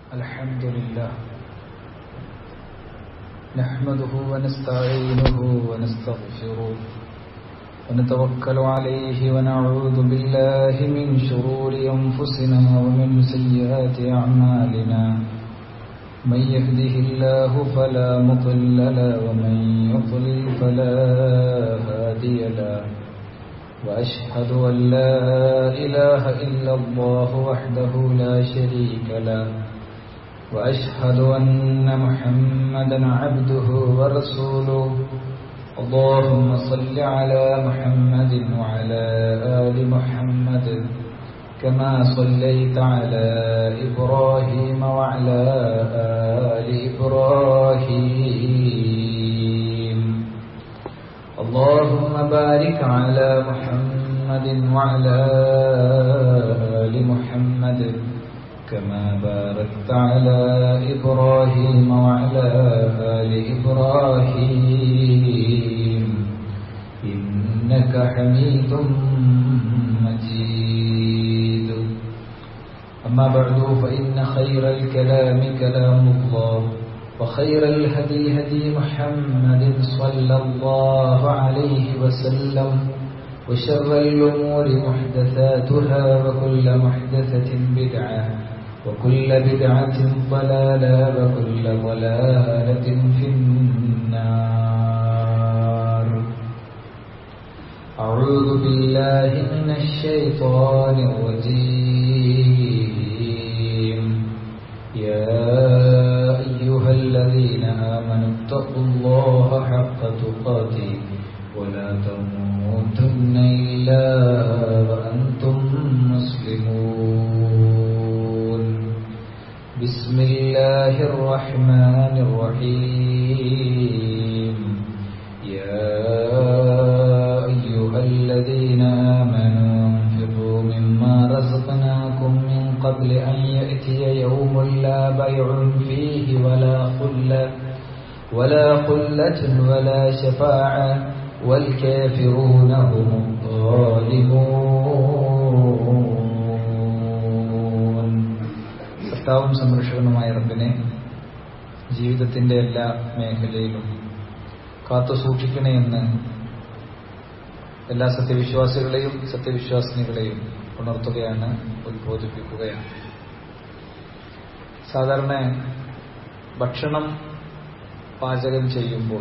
الحمد لله نحمده ونستعينه ونستغفره ونتوكل عليه ونعوذ بالله من شرور أنفسنا ومن سيئات أعمالنا من يهده الله فلا مضل له ومن يضلل فلا هادي له وأشهد أن لا إله إلا الله وحده لا شريك له وأشهد أن محمدا عبده ورسوله اللهم صل على محمد وعلى آل محمد كما صليت على إبراهيم وعلى آل إبراهيم اللهم بارك على محمد وعلى آل محمد كما باركت على إبراهيم وعلى آل إبراهيم إنك حميد مجيد أما بعد فإن خير الكلام كلام الله وخير الهدي هدي محمد صلى الله عليه وسلم وشر الأمور محدثاتها وكل محدثة بدعة وكل بدعة ضلالة وكل ضلالة في النار أعوذ بالله من الشيطان الرجيم يا أيها الذين آمنوا اتقوا الله حق تقاته ولا تموتن إلا وأنتم مسلمون بسم الله الرحمن الرحيم يا أيها الذين آمنوا انفقوا مما رزقناكم من قبل أن يأتي يوم لا بيع فيه ولا خلة ولا قلة ولا شفاعة والكافرون هم الظالمون സത്താവും സംരക്ഷകനുമായ റബ്ബിനെ ജീവിതത്തിന്റെ എല്ലാ മേഖലയിലും കാത്തു സൂക്ഷിക്കണേ എന്ന് എല്ലാ സത്യവിശ്വാസികളെയും സത്യവിശ്വാസിനികളെയും ഉണർത്തുകയാണ് ഉദ്ബോധിപ്പിക്കുകയാണ് സാധാരണ ഭക്ഷണം പാചകം ചെയ്യുമ്പോൾ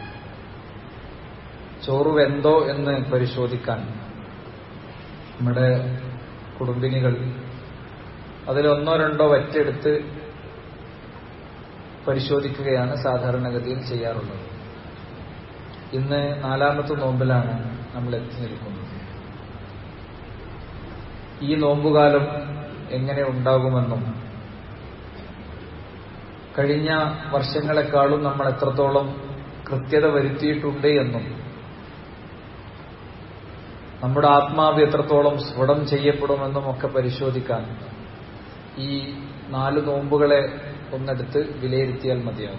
ചോറ് വെന്തോ എന്ന് പരിശോധിക്കാൻ നമ്മുടെ കുടുംബിനികൾ അതിലൊന്നോ രണ്ടോ വറ്റെടുത്ത് പരിശോധിക്കുകയാണ് സാധാരണഗതിയിൽ ചെയ്യാറുള്ളത് ഇന്ന് നാലാമത്തെ നോമ്പിലാണ് നമ്മൾ എത്തി നിൽക്കുന്നത് ഈ നോമ്പുകാലം എങ്ങനെ ഉണ്ടാകുമെന്നും കഴിഞ്ഞ വർഷങ്ങളെക്കാളും നമ്മൾ എത്രത്തോളം കൃത്യത വരുത്തിയിട്ടുണ്ട് എന്നും നമ്മുടെ ആത്മാവ് എത്രത്തോളം സ്ഫുടം ചെയ്യപ്പെടുമെന്നും ഒക്കെ പരിശോധിക്കാൻ ഈ നാല് നോമ്പുകളെ ഒന്നെടുത്ത് വിലയിരുത്തിയാൽ മതിയാകും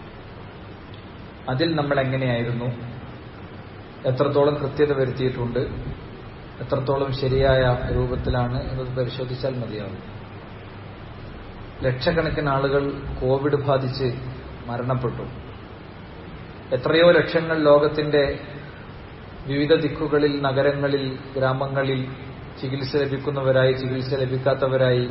അതിൽ നമ്മൾ എങ്ങനെയായിരുന്നു എത്രത്തോളം കൃത്യത വരുത്തിയിട്ടുണ്ട് എത്രത്തോളം ശരിയായ രൂപത്തിലാണ് എന്നത് പരിശോധിച്ചാൽ മതിയാകും ലക്ഷക്കണക്കിന് ആളുകൾ കോവിഡ് ബാധിച്ച് മരണപ്പെട്ടു എത്രയോ ലക്ഷങ്ങൾ ലോകത്തിന്റെ വിവിധ ദിക്കുകളിൽ നഗരങ്ങളിൽ ഗ്രാമങ്ങളിൽ ചികിത്സ ലഭിക്കുന്നവരായി ചികിത്സ ലഭിക്കാത്തവരായി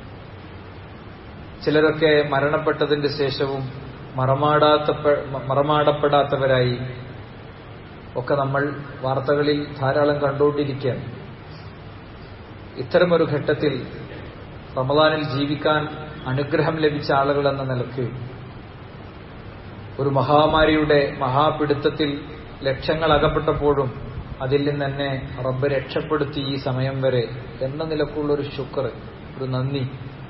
ചിലരൊക്കെ മരണപ്പെട്ടതിന്റെ ശേഷവും മറമാടാത്ത മറമാടപ്പെടാത്തവരായി ഒക്കെ നമ്മൾ വാർത്തകളിൽ ധാരാളം കണ്ടുകൊണ്ടിരിക്കുകയാണ് ഇത്തരമൊരു ഘട്ടത്തിൽ റമദാനിൽ ജീവിക്കാൻ അനുഗ്രഹം ലഭിച്ച ആളുകൾ എന്ന നിലക്ക് ഒരു മഹാമാരിയുടെ മഹാപിടുത്തത്തിൽ ലക്ഷങ്ങൾ അകപ്പെട്ടപ്പോഴും അതിൽ നിന്ന് തന്നെ റബ്ബ് രക്ഷപ്പെടുത്തി ഈ സമയം വരെ എന്ന നിലക്കുള്ള ഒരു ശുക്ർ ഒരു നന്ദി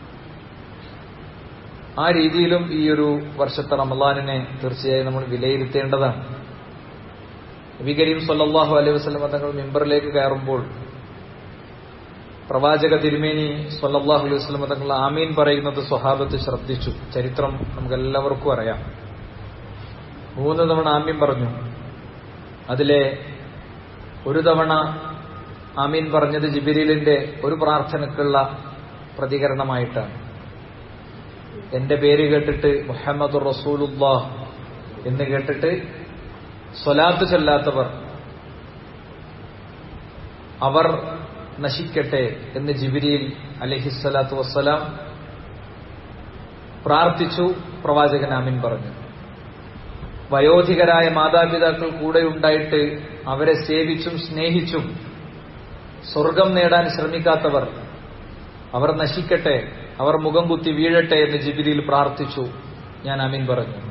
ആ രീതിയിലും ഈ ഒരു വർഷത്തെ റമദാനിനെ തീർച്ചയായും നമ്മൾ വിലയിരുത്തേണ്ടതാണ് നബി കരീം സല്ലാഹു അലൈഹി വസ്ലം തങ്ങൾ മെമ്പറിലേക്ക് കയറുമ്പോൾ പ്രവാചക തിരുമേനി സല്ലാഹു അലൈഹി വസ്ലം തങ്ങൾ ആമീൻ പറയുന്നത് സ്വഹാബത്ത് ശ്രദ്ധിച്ചു ചരിത്രം നമുക്ക് എല്ലാവർക്കും അറിയാം മൂന്ന് തവണ ആമീൻ പറഞ്ഞു അതിലെ ഒരു തവണ ആമീൻ പറഞ്ഞത് ജിബിരിലിന്റെ ഒരു പ്രാർത്ഥനക്കുള്ള പ്രതികരണമായിട്ടാണ് എന്റെ പേര് കേട്ടിട്ട് മുഹമ്മദ് റസൂലുല്ലാഹ് എന്ന് കേട്ടിട്ട് സ്വലാത്ത് ചൊല്ലാത്തവർ അവർ നശിക്കട്ടെ എന്ന് ജിബിരിയിൽ അലഹിസ്വലാത്തു വസ്സലാം പ്രാർത്ഥിച്ചു പ്രവാചകൻ ആമിൻ പറഞ്ഞു വയോധികരായ മാതാപിതാക്കൾ കൂടെ ഉണ്ടായിട്ട് അവരെ സേവിച്ചും സ്നേഹിച്ചും സ്വർഗം നേടാൻ ശ്രമിക്കാത്തവർ അവർ നശിക്കട്ടെ അവർ മുഖം കുത്തി വീഴട്ടെ എന്ന് ജിബിരിയിൽ പ്രാർത്ഥിച്ചു ഞാൻ അമീൻ പറഞ്ഞു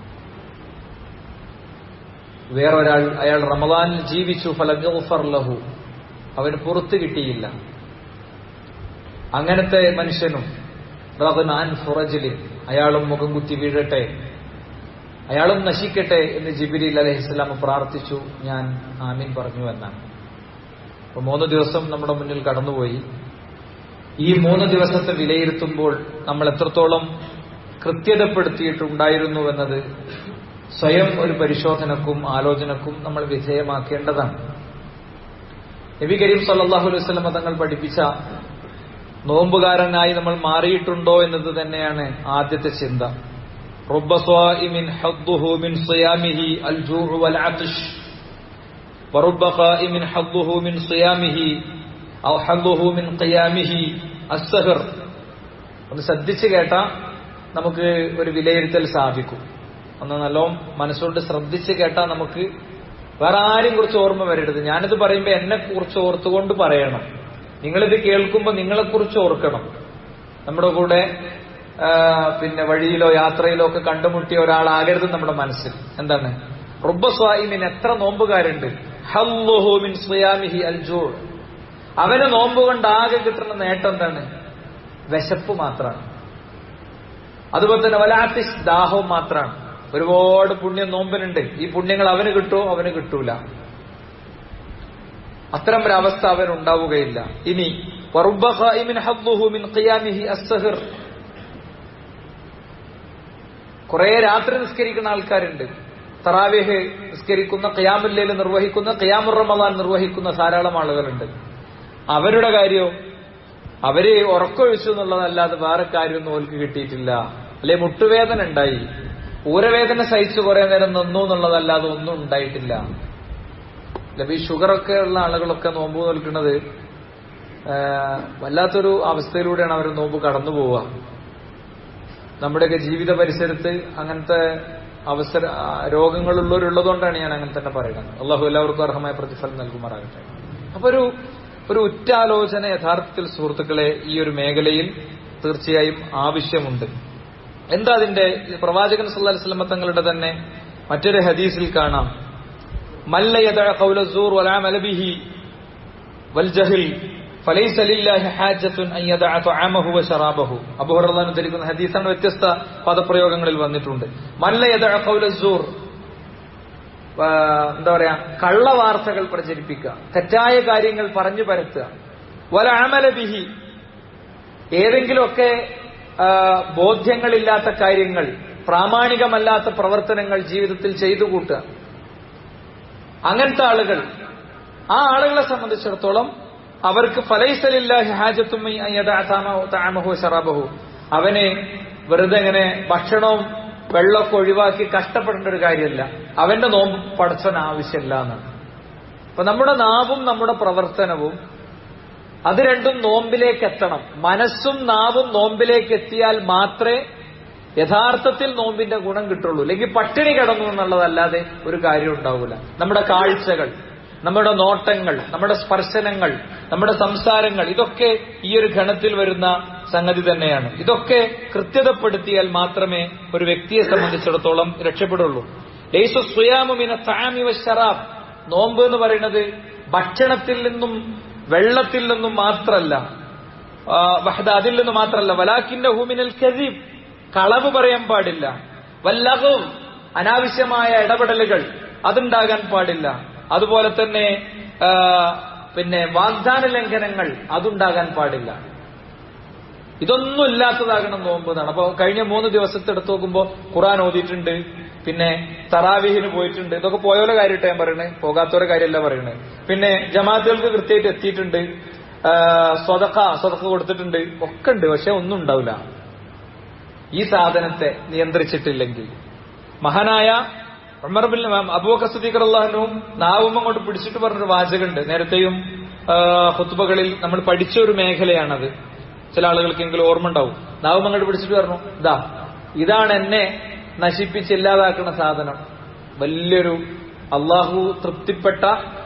വേറൊരാൾ അയാൾ റമദാനിൽ ജീവിച്ചു ഫലഗഫർ ലഹു അവന് പുറത്തു കിട്ടിയില്ല അങ്ങനത്തെ മനുഷ്യനും റഹ്നാൻ ഫുറജിലിൻ അയാളും മുഖം കുത്തി വീഴട്ടെ അയാളും നശിക്കട്ടെ എന്ന് ജിബിരിൽ അലഹിസ്ലാം പ്രാർത്ഥിച്ചു ഞാൻ ആമീൻ പറഞ്ഞു എന്നാണ് അപ്പൊ മൂന്ന് ദിവസം നമ്മുടെ മുന്നിൽ കടന്നുപോയി ഈ മൂന്ന് ദിവസത്തെ വിലയിരുത്തുമ്പോൾ നമ്മൾ എത്രത്തോളം കൃത്യതപ്പെടുത്തിയിട്ടുണ്ടായിരുന്നു എന്നത് സ്വയം ഒരു പരിശോധനക്കും ആലോചനക്കും നമ്മൾ വിധേയമാക്കേണ്ടതാണ് നബി കരീം സല്ലാഹു അലൈഹി വസല്ലം തങ്ങൾ പഠിപ്പിച്ച നോമ്പുകാരനായി നമ്മൾ മാറിയിട്ടുണ്ടോ എന്നത് തന്നെയാണ് ആദ്യത്തെ ചിന്ത رب صائم حظه من صيامه الجوع والعطش ورب قائم حظه من صيامه أو حظه من قيامه السهر ഒന്ന് ശ്രദ്ധിച്ചു കേട്ടാ നമുക്ക് ഒരു വിലയിരുത്തൽ സാധിക്കും ഒന്ന് നല്ലോണം മനസ്സുകൊണ്ട് ശ്രദ്ധിച്ചു കേട്ടാൽ നമുക്ക് വേറെ ആരെയും കുറിച്ച് ഓർമ്മ വരരുത് ഞാനിത് പറയുമ്പോൾ എന്നെ കുറിച്ച് ഓർത്തുകൊണ്ട് പറയണം നിങ്ങളിത് കേൾക്കുമ്പോൾ നിങ്ങളെക്കുറിച്ച് ഓർക്കണം നമ്മുടെ കൂടെ പിന്നെ വഴിയിലോ യാത്രയിലോ ഒക്കെ കണ്ടുമുട്ടിയ ഒരാളാകരുത് നമ്മുടെ മനസ്സിൽ എന്താണ് റുബസ്വായിമിന് എത്ര നോമ്പുകാരുണ്ട് ഹല്ലുഹുമിൻ സുയാമിഹി അൽജൂൾ അവന് നോമ്പ് കൊണ്ട് ആകെ കിട്ടുന്ന നേട്ടം എന്താണ് വിശപ്പ് മാത്രമാണ് അതുപോലെ തന്നെ വലാത്തിസ് ദാഹവും മാത്രമാണ് ഒരുപാട് പുണ്യം നോമ്പിനുണ്ട് ഈ പുണ്യങ്ങൾ അവന് കിട്ടുമോ അവന് കിട്ടൂല അത്തരം ഒരു അവസ്ഥ അവനുണ്ടാവുകയില്ല ഇനി കുറെ രാത്രി നിസ്കരിക്കുന്ന ആൾക്കാരുണ്ട് തറാവേഹ് നിസ്കരിക്കുന്ന ഖിയാമുല്ലയിൽ നിർവഹിക്കുന്ന ഖിയാമുർ റമദാൻ നിർവഹിക്കുന്ന ധാരാളം ആളുകളുണ്ട് അവരുടെ കാര്യവും അവര് ഉറക്കൊഴിച്ചു എന്നുള്ളതല്ലാതെ വേറെ കാര്യമൊന്നും അവർക്ക് കിട്ടിയിട്ടില്ല അല്ലെ മുട്ടുവേദന ഉണ്ടായി ഊരവേദന സഹിച്ചു കുറെ നേരം നിന്നു എന്നുള്ളതല്ലാതെ ഒന്നും ഉണ്ടായിട്ടില്ല അല്ല ഈ ഷുഗറൊക്കെ ഉള്ള ആളുകളൊക്കെ നോമ്പ് നോൽക്കുന്നത് വല്ലാത്തൊരു അവസ്ഥയിലൂടെയാണ് അവർ നോമ്പ് കടന്നു പോവുക നമ്മുടെയൊക്കെ ജീവിത പരിസരത്ത് അങ്ങനത്തെ അവസര രോഗങ്ങളുള്ളവരുള്ളതുകൊണ്ടാണ് ഞാൻ അങ്ങനെ തന്നെ പറയുന്നത് അള്ളാഹു എല്ലാവർക്കും അർഹമായ പ്രതിഫലം നൽകുമാറാകട്ടെ അപ്പൊ ഒരു ഒരു ഉറ്റാലോചന യഥാർത്ഥത്തിൽ സുഹൃത്തുക്കളെ ഈ ഒരു മേഖലയിൽ തീർച്ചയായും ആവശ്യമുണ്ട് എന്താ അതിന്റെ പ്രവാചകൻ സല്ലാ വസ്ലമ തങ്ങളുടെ തന്നെ മറ്റൊരു ഹദീസിൽ കാണാം മല്ലയദ ഖൗലസൂർ വലാമലബിഹി വൽജഹിൽ ഫലൈസ ലില്ലാഹി ഹാജത്തുൻ അൻ യദഅ തഅമഹു വശറാബഹു അബൂ ഹുറൈറ ഉദ്ധരിക്കുന്ന ഹദീസാണ് വ്യത്യസ്ത പദപ്രയോഗങ്ങളിൽ വന്നിട്ടുണ്ട് മല്ലയദ ഖൗലസൂർ എന്താ പറയാ കള്ളവാർത്തകൾ പ്രചരിപ്പിക്കുക തെറ്റായ കാര്യങ്ങൾ പറഞ്ഞു പരത്തുക വല അമലബിഹി ഏതെങ്കിലുമൊക്കെ ബോധ്യങ്ങളില്ലാത്ത കാര്യങ്ങൾ പ്രാമാണികമല്ലാത്ത പ്രവർത്തനങ്ങൾ ജീവിതത്തിൽ ചെയ്തു കൂട്ടുക അങ്ങനത്തെ ആളുകൾ ആ ആളുകളെ സംബന്ധിച്ചിടത്തോളം അവർക്ക് ഫലൈസലില്ലാഹി ഹാജത്തുമഹു ഷറാബഹു അവന് വെറുതെ ഇങ്ങനെ ഭക്ഷണവും വെള്ളമൊക്കെ ഒഴിവാക്കി കഷ്ടപ്പെടേണ്ട ഒരു കാര്യമല്ല അവന്റെ നോമ്പ് പടച്ചൻ ആവശ്യമില്ല എന്നാണ് അപ്പൊ നമ്മുടെ നാവും നമ്മുടെ പ്രവർത്തനവും അത് രണ്ടും നോമ്പിലേക്ക് എത്തണം മനസ്സും നാവും നോമ്പിലേക്ക് എത്തിയാൽ മാത്രമേ യഥാർത്ഥത്തിൽ നോമ്പിന്റെ ഗുണം കിട്ടുള്ളൂ അല്ലെങ്കിൽ പട്ടിണി കിടന്നു എന്നുള്ളതല്ലാതെ ഒരു കാര്യം ഉണ്ടാവില്ല നമ്മുടെ കാഴ്ചകൾ നമ്മുടെ നോട്ടങ്ങൾ നമ്മുടെ സ്പർശനങ്ങൾ നമ്മുടെ സംസാരങ്ങൾ ഇതൊക്കെ ഈ ഒരു ഘണത്തിൽ വരുന്ന സംഗതി തന്നെയാണ് ഇതൊക്കെ കൃത്യതപ്പെടുത്തിയാൽ മാത്രമേ ഒരു വ്യക്തിയെ സംബന്ധിച്ചിടത്തോളം രക്ഷപ്പെടുള്ളൂ ലേസു സുയാമുമിന താമിവ ഷറാബ് നോമ്പ് എന്ന് പറയുന്നത് ഭക്ഷണത്തിൽ നിന്നും വെള്ളത്തിൽ നിന്നും മാത്രമല്ല വഹദ അതിൽ നിന്ന് മാത്രമല്ല വലാക്കിന്റെ ഹൂമിനൽ കരീബ് കളവ് പറയാൻ പാടില്ല വല്ലകവും അനാവശ്യമായ ഇടപെടലുകൾ അതുണ്ടാകാൻ പാടില്ല അതുപോലെ തന്നെ പിന്നെ വാഗ്ദാന ലംഘനങ്ങൾ അതുണ്ടാകാൻ പാടില്ല ഇതൊന്നും ഇല്ലാത്തതാകണം നോമ്പ് എന്നാണ് അപ്പൊ കഴിഞ്ഞ മൂന്ന് ദിവസത്തെ എടുത്തു നോക്കുമ്പോൾ ഖുറാൻ ഓതിയിട്ടുണ്ട് പിന്നെ തറാവിഹിന് പോയിട്ടുണ്ട് ഇതൊക്കെ പോയോലെ കാര്യമായിട്ട് ഞാൻ പറയണേ പോകാത്തവരെ കാര്യമല്ല പറയണേ പിന്നെ ജമാഅത്തുകൾക്ക് കൃത്യമായിട്ട് എത്തിയിട്ടുണ്ട് സ്വതക്ക സ്വതക്ക കൊടുത്തിട്ടുണ്ട് ഒക്കെ ഉണ്ട് പക്ഷെ ഒന്നും ഉണ്ടാവില്ല ഈ സാധനത്തെ നിയന്ത്രിച്ചിട്ടില്ലെങ്കിൽ മഹാനായ ഉമർ ബിൻ അബൂബക്കർ സിദ്ദീഖ് അള്ളാഹുനും നാവും അങ്ങോട്ട് പിടിച്ചിട്ട് പറഞ്ഞൊരു വാചകമുണ്ട് നേരത്തെയും ഹുത്തുബകളിൽ നമ്മൾ പഠിച്ച ഒരു മേഖലയാണത് ചില ആളുകൾക്കെങ്കിലും ഓർമ്മ ഉണ്ടാവും നാവും അങ്ങോട്ട് പിടിച്ചിട്ട് പറഞ്ഞു ഇതാ ഇതാണ് എന്നെ നശിപ്പിച്ച് ഇല്ലാതാക്കുന്ന സാധനം വലിയൊരു അള്ളാഹു തൃപ്തിപ്പെട്ട